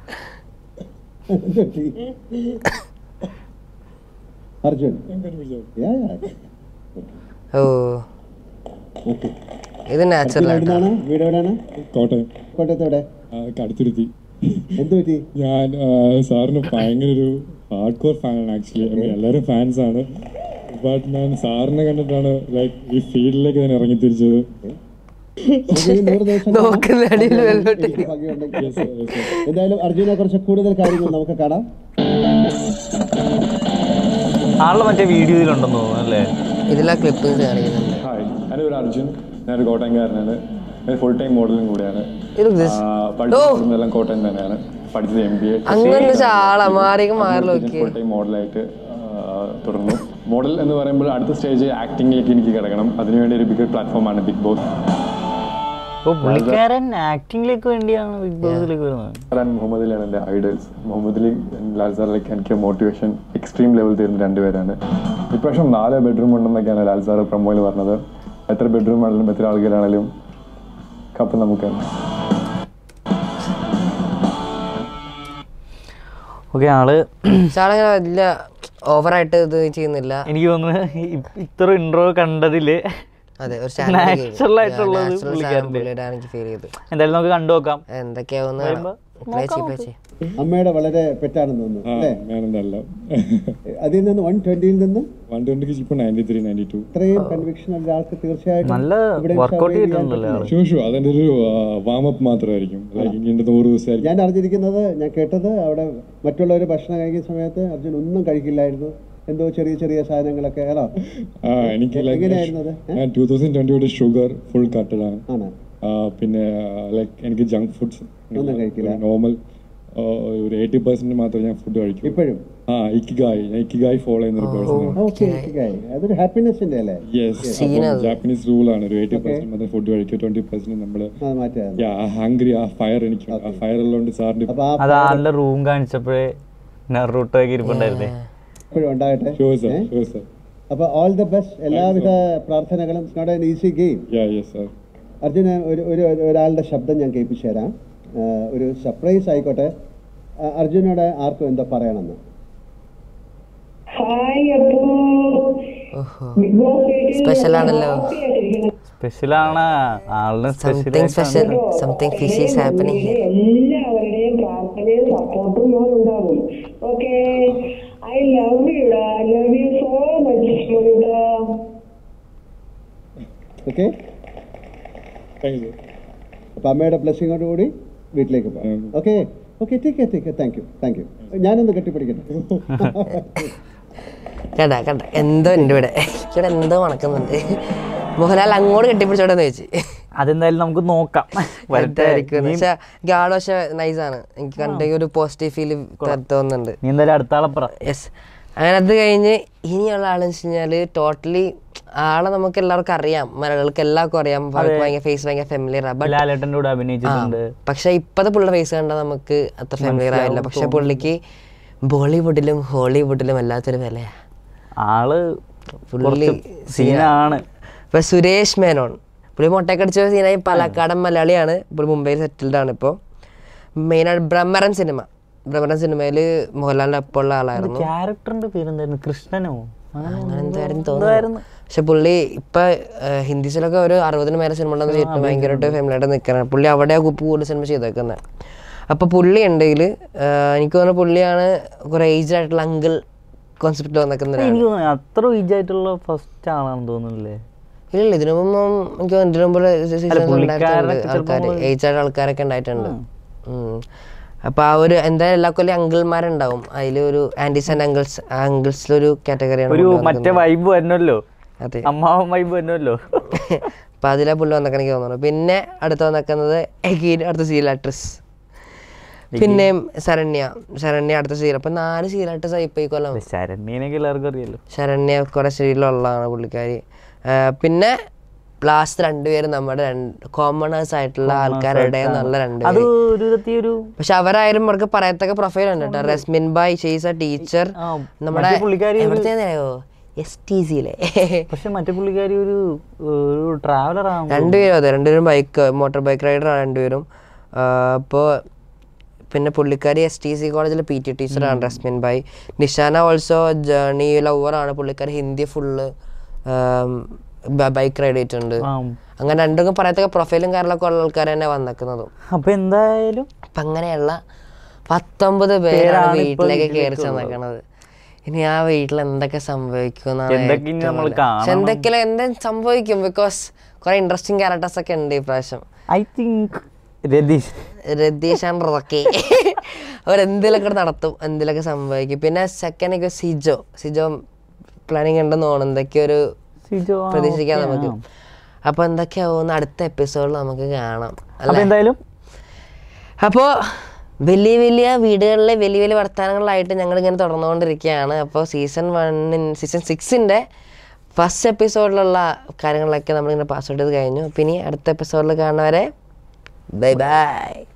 Arjun yeah yeah oh ഇത് നാച്ചുറൽ ആയിട്ടാണ് എവിടുന്നാണ് വീട് എവിടെയാണ് കോട്ടയം കോട്ടയത്ത് എവിടെ ആ, കടുത്തുരുത്തി എന്ത് പറ്റി ഞാൻ ആ, സാറിന് ഭയങ്കര ഒരു ഹാർഡ് കോർ ഫാനാണ് ആക്ച്വലി ഐ മീൻ എല്ലാവരും ഫാൻസ് ആണ് ബട്ട് ഞാൻ സാറിനെ കണ്ടിട്ടാണ് ലൈക്ക് ഈ ഫീൽഡിലേക്ക് ഞാൻ ഇറങ്ങി തിരിച്ചത് നമുക്ക് ഈ നൂറ് ദിവസം നോക്കുന്ന അടിയിൽ വെള്ളോട്ട് എനിക്ക് ഭാഗ്യമുണ്ടെങ്കിൽ. എന്തായാലും അർജുനെ കുറിച്ച് കൂടുതൽ കാര്യങ്ങൾ നമുക്ക് കാണാം ആളുടെ മറ്റേ വീഡിയോ ഇതിലുണ്ടെന്ന് തോന്നുന്നു അല്ലേ ഇതിലാ ക്ലിപ്പിങ്സ് കാണിക്കുന്നുണ്ട് ഹായ് എൻ്റെ പേര് അർജുൻ ഞാനൊരു കോട്ടയംകാരനാണ് ഞാൻ ഫുൾ ടൈം മോഡലും കൂടിയാണ് ഇത് this. പഠിച്ചതെല്ലാം കോട്ടയം തന്നെയാണ് പഠിച്ചത് എം ബി എ അങ്ങനെ വെച്ചാൽ ആളാ മാറിയൊക്കെ മാറി നോക്കി ഫുൾ ടൈം മോഡലായിട്ട് തുടർന്നു മോഡൽ എന്ന് പറയുമ്പോൾ അടുത്ത സ്റ്റേജ് ആക്ടിങ്ങിലേക്ക് എനിക്ക് കിടക്കണം അതിനുവേണ്ടി ഒരു ബിഗ് പ്ലാറ്റ്ഫോമാണ് ബിഗ് ബോസ് ഓ പുള്ളിക്കാരൻ ആക്ടിങ്ങിലേക്ക് വേണ്ടിയാണ് ബിഗ് ബോസിലേക്ക് വരുന്നത് ഞാൻ മുഹമ്മദ് അലിയാണ് എൻ്റെ ഐഡൽസ് മുഹമ്മദ് അലി ലാൽ സാറിലേക്ക് എനിക്ക് മോട്ടിവേഷൻ എക്സ്ട്രീം ലെവൽ തരുന്ന രണ്ടുപേരാണ് ഇപ്രാവശ്യം നാല് ബെഡ്റൂം ഉണ്ടെന്നൊക്കെയാണ് ലാൽ സാർ പ്രൊമോയിൽ പറഞ്ഞത് എത്ര ബെഡ്റൂം ആണെങ്കിലും എത്ര ആൾക്കാരാണെങ്കിലും കപ്പ് നമുക്ക് ഓക്കെ ആള് ചാളങ്ങനെ വലിയ ഓവറായിട്ട് ഇത് ചെയ്യുന്നില്ല എനിക്ക് തോന്നുന്നു ഇ- ഇത്ര ഇൻട്രോ കണ്ടതില് അതെ ഒരു Natural ആയിട്ടുള്ളത് പുള്ളിക്കാരൻ്റെ. പുള്ളിയുടെ എനിക്ക് ഫീൽ ചെയ്തു എന്തായാലും നമുക്ക് കണ്ടു നോക്കാം എന്തൊക്കെയാവുന്ന വരുമ്പോ പ്ലേ ചെയ്യ് പ്ലേ ചെയ്യ് അമ്മയുടെ വളരെ പെറ്റാണെന്ന് തോന്നുന്നു അല്ലേ ഞാനെന്തല്ല അതിൽ നിന്ന് വൺ ട്വന്റിയിൽ നിന്ന് വൺ ട്വന്റിക്ക് ഇപ്പോൾ നയൻറ്റി ത്രീ നയൻറ്റി ടു ഇത്രയും കൺവിക്ഷൻ ഉള്ള ആൾക്ക് തീർച്ചയായിട്ടും നല്ല ഇവിടെ വർക്കൗട്ട് survive ചെയ്യാൻ ചെയ്തിട്ടുണ്ടല്ലേ ആള് ഷൂ ഷൂ അതെൻ്റെ ഒരു വാമപ്പ് മാത്രമായിരിക്കും ലൈക്ക് ഇനി എൻ്റെ നൂറ് ദിവസമായിരിക്കും ഞാൻ അറിഞ്ഞിരിക്കുന്നത് ഞാൻ കേട്ടത് അവിടെ മറ്റുള്ളവർ ഭക്ഷണം കഴിക്കുന്ന സമയത്ത് അർജുൻ ഒന്നും കഴിക്കില്ലായിരുന്നു എന്തോ ചെറിയ ചെറിയ സാധനങ്ങളൊക്കെ ആണോ ആ എനിക്ക് ലൈക്ക് എങ്ങനെയായിരുന്നു അത്? ഏ? ഞാൻ ടൂ തൗസൻഡ് ട്വന്റിയുടെ ഷുഗർ ഫുൾ കട്ടഡാണ് ആണ് പിന്നെ ലൈക്ക് എനിക്ക് ജങ്ക് ഫുഡ്സ് ഒന്നും കഴിക്കില്ല. നോർമൽ ഒരു എയ്റ്റി പെർസെന്റ് മാത്രമേ ഞാൻ ഫുഡ് കഴിക്കൂ ഇപ്പോഴും ആ ഇക്കിഗായി ഞാൻ ഇക്കിഗായി ഫോളോ ചെയ്യുന്ന ഒരു പേഴ്സൺ ഓക്കെ അതൊരു ഹാപ്പിനെസിന്റെ അല്ലേ യെസ് ജാപ്പനീസ് റൂൾ ആണ് ഒരു എയ്റ്റി പെർസെന്റ് മാത്രം ഫുഡ് കഴിക്കുക ട്വന്റി പെർസെന്റ് നമ്മൾ അത് മാറ്റാണ് ഹംഗ്രി ആ ഫയർ എനിക്ക് ആ ഫയർ ഉള്ളതുകൊണ്ട് സാറിന്റെ അപ്പൊ ആ അത് ആളുടെ റൂം കാണിച്ചപ്പോഴേ നെറൂട്ടൊക്കെ ഇരിപ്പുണ്ടായിരുന്നേ എപ്പോഴും ഉണ്ടാകട്ടെ ഷുവർ സർ ഷുവർ സർ അപ്പൊ ഓൾ ദ ബെസ്റ്റ് എല്ലാവിധ പ്രാർത്ഥനകളും not an easy game yeah yes sir Arjuna ഒരു ഒരു ഒരാളുടെ ശബ്ദം ഞാൻ കേൾപ്പിച്ചു തരാം ആ, ഒരു സർപ്രൈസ് ആയിക്കോട്ടെ ആ, അർജുനോട് ആർക്കും എന്തോ പറയണമെന്ന് സ്പെഷ്യൽ ആണല്ലോ സ്പെഷ്യലാണ് ആളുടെ something special special something fish is happening here എല്ലാവരുടെയും പ്രാർത്ഥനയും സപ്പോർട്ടും ഞാൻ ഉണ്ടാകും okay I love you love you so much Muruka okay thank you അപ്പൊ അമ്മയുടെ ബ്ലെസ്സിങ്ങോട് കൂടി വീട്ടിലേക്ക് പോകാം okay okay take take thank you thank you ഞാനൊന്ന് കെട്ടിപ്പിടിക്കട്ടെ കണ്ട കണ്ട എന്തോ ഉണ്ട് ഇവിടെ ഇവിടെ എന്തോ മണക്കുന്നുണ്ട് മോഹൻലാൽ അങ്ങോട്ട് കെട്ടിപ്പിടിച്ചോടെന്ന് ചോദിച്ചു അതെന്തായാലും നമുക്ക് നോക്കാം വരട്ടെ പക്ഷെ എനിക്ക് ആള് പക്ഷെ നൈസാണ് എനിക്ക് കണ്ടെങ്കിൽ ഒരു പോസിറ്റീവ് ഫീൽ തോന്നുന്നുണ്ട് നീ എന്തായാലും അടുത്ത ആളെ പറ യെസ് അങ്ങനെ അത് കഴിഞ്ഞ് ഇനിയുള്ള ആളെന്ന് വെച്ച് കഴിഞ്ഞാല് ടോട്ടലി ആളെ നമുക്ക് എല്ലാവർക്കും അറിയാം മലയാളികൾക്ക് എല്ലാവർക്കും അറിയാം അവർക്ക് ഭയങ്കര ഫേസ് ഭയങ്കര ഫെമിലിയർ ബട്ട് ലാലേട്ടൻ്റെ കൂടെ അഭിനയിച്ചിട്ടുണ്ട് പക്ഷെ ഇപ്പത്തെ പുള്ളിയുടെ ഫേസ് കണ്ടാൽ നമുക്ക് അത്ര ഫെമിലിയർ ആവില്ല പക്ഷെ പുള്ളിക്ക് ബോളിവുഡിലും ഹോളിവുഡിലും വല്ലാത്തൊരു വിലയാ ആള് പുള്ളി കുറച്ച് സീനാണ് ഇപ്പൊ സുരേഷ് മേനോൻ പുള്ളി മുട്ടയൊക്കെ അടിച്ച സീനായി പാലക്കാടൻ മലയാളിയാണ് പുള്ളി മുംബൈയിൽ സെറ്റിൽഡ് ആണ് ഇപ്പോൾ മെയിനായിട്ട് ബ്രഹ്മരൻ സിനിമ ബ്രഹ്മരൻ സിനിമയിൽ മോഹൻലാലിന്റെ ഒപ്പം ഉള്ള ആളായിരുന്നു ക്യാരക്ടറിന്റെ പേരെന്തായിരുന്നു കൃഷ്ണനോ അങ്ങനെ എന്തായാലും തോന്നുന്നു പക്ഷെ പുള്ളി ഇപ്പൊ ഏഹ്, ഹിന്ദീസിലൊക്കെ ഒരു അറുപതിന് മേലെ സിനിമ ഉണ്ടെന്ന് വെച്ചിട്ട് ഭയങ്കരമായിട്ട് ഫാമിലിയായിട്ട് നിൽക്കണം പുള്ളി അവിടെ കുപ്പ് കൂടുതൽ സിനിമ ചെയ്തേക്കുന്നത് അപ്പൊ പുള്ളി ഉണ്ടെങ്കിൽ എനിക്ക് തോന്നുന്നു പുള്ളിയാണ് കുറെ ഏജ്ഡ് ആയിട്ടുള്ള അങ്കിൾ കോൺസെപ്റ്റ് വന്നേക്കുന്ന എനിക്ക് തോന്നുന്നു അത്ര ഏജ് ആയിട്ടുള്ള ഫസ്റ്റ് ആളാണെന്ന് തോന്നുന്നില്ലേ ഇല്ല ഇതിനു മുമ്പും എനിക്ക് തോന്നുന്നു ഇതിനു മുമ്പ് സീസൺസ് പുള്ളിക്കാരനൊക്കെ ആൾക്കാർ ചിലപ്പം ഏജ് ആയിട്ടുള്ള ആൾക്കാരൊക്കെ ഉണ്ടായിട്ടുണ്ട് ഉം. അപ്പൊ ആ ഒരു എന്തായാലും എല്ലാ കൊല്ലം അങ്കിൾമാരുണ്ടാവും അതിൽ ഒരു ആന്റീസ് ആൻഡ് അങ്കിൾസ് അങ്കിൾസിലൊരു കാറ്റഗറിയാണ് ഒരു മറ്റേ വൈബ് വരണല്ലോ അതെ അമ്മാവൻ വൈബ് വരണല്ലോ അപ്പൊ അതിലെ പുള്ളി വന്നൊക്കെ എനിക്ക് തോന്നുന്നു പിന്നെ അടുത്ത് വന്നേക്കുന്നത് എഗീൻ അടുത്ത സീരിയൽ ആക്ട്രസ് പിന്നെയും ശരണ്യ ശരണ്യ അടുത്ത സീരിയൽ അപ്പൊ നാല് സീരിയലായിട്ട് സൈപ്പ് ഈ കൊല്ലം ശരണ്യനൊക്കെ എല്ലാവർക്കും അറിയാലോ ശരണ്യ കുറെ സീരിയലുള്ളതാണ് പുള്ളിക്കാരി ആ, പിന്നെ ലാസ്റ്റ് രണ്ടുപേരും നമ്മുടെ കോമണേഴ്സ് ആയിട്ടുള്ള ആൾക്കാരുടെ നല്ല അത് രണ്ടുപേരും ഒരു വിധത്തിൽ ഒരു പക്ഷെ അവരായാലും അവർക്ക് പറയത്തക്ക പ്രൊഫൈൽ ഉണ്ട് കേട്ടോ Rasmin Bhai she's a teacher ആ, നമ്മുടെ മറ്റേ പുള്ളിക്കാരി ഒരു- എവിടത്തേന്നറിയോ എസ് ടി സിയിലെ പക്ഷെ മറ്റേ പുള്ളിക്കാരി ഒരു ഒരു ട്രാവലർ ആണ് രണ്ടുപേരും അതെ രണ്ടുപേരും ബൈക്ക് മോട്ടോർ ബൈക്ക് റൈഡറാണ് രണ്ടുപേരും അപ്പോൾ പിന്നെ പുള്ളിക്കാരി എസ് ടി സി കോളേജിലെ പി ടി ടീച്ചറാണ് റസ്മിൻ ബായ് നിഷാന ഓൾസോ ജേണി ലവറാണ് പുള്ളിക്കാരി ഹിന്ദി ഫുള്ള് ബൈക്ക് റൈഡ് ചെയ്തിട്ടുണ്ട് ആ. അങ്ങനെ രണ്ടും പറയത്തക്ക പ്രൊഫൈലും കാര്യങ്ങളൊക്കെ ഉള്ള ആൾക്കാർ തന്നെ വന്നേക്കുന്നതും അപ്പൊ എന്തായാലും അപ്പം അങ്ങനെയുള്ള പത്തൊമ്പത് പേരാണ് പേരാണ് ഇപ്പൊ വീട്ടിലേക്ക് കയറി വീട്ടിലേക്ക് ചെന്നേക്കണത് ഇനി ആ വീട്ടിൽ എന്തൊക്കെ സംഭവിക്കും എന്തൊക്കെ ഇനി നമ്മള് കാണണം. എന്തൊക്കെ എന്തും സംഭവിക്കും ബിക്കോസ് കുറെ ഇൻട്രസ്റ്റിംഗ് ക്യാരക്ടേഴ്സ് ഒക്കെ ഉണ്ട് ഈ പ്രാവശ്യം I think Ratheesh Ratheesh and Rocky അവരെന്തെങ്കിലുമൊക്കെ നടത്തും എന്തെങ്കിലുമൊക്കെ സംഭവിക്കും പിന്നെ സെക്കൻഡ് ഒക്കെ സിജോ സിജോ പ്ലാനിങ് ഉണ്ടെന്ന് തോന്നുന്നു എന്തൊക്കെയോ ഒരു സിജോ ആ, പ്രതീക്ഷിക്കാം okay, നമുക്ക് ആ. അപ്പൊ എന്തൊക്കെയാവും അടുത്ത എപ്പിസോഡിൽ നമുക്ക് കാണാം അപ്പൊ അല്ലേ എന്തായാലും അപ്പോൾ വലിയ വലിയ വീടുകളിലെ വലിയ വലിയ വർത്തമാനങ്ങളായിട്ട് ഞങ്ങൾ ഇങ്ങനെ തുടർന്നുകൊണ്ടിരിക്കുകയാണ് അപ്പോൾ സീസൺ വണ്ണിൻ സീസൺ സിക്സിൻ്റെ ഫസ്റ്റ് എപ്പിസോഡിലുള്ള കാര്യങ്ങളൊക്കെ നമ്മളിങ്ങനെ പാസ് ഔട്ട് ചെയ്ത് കഴിഞ്ഞു പിന്നെ അടുത്ത എപ്പിസോഡിൽ കാണുന്നവരെ ബൈ ബൈ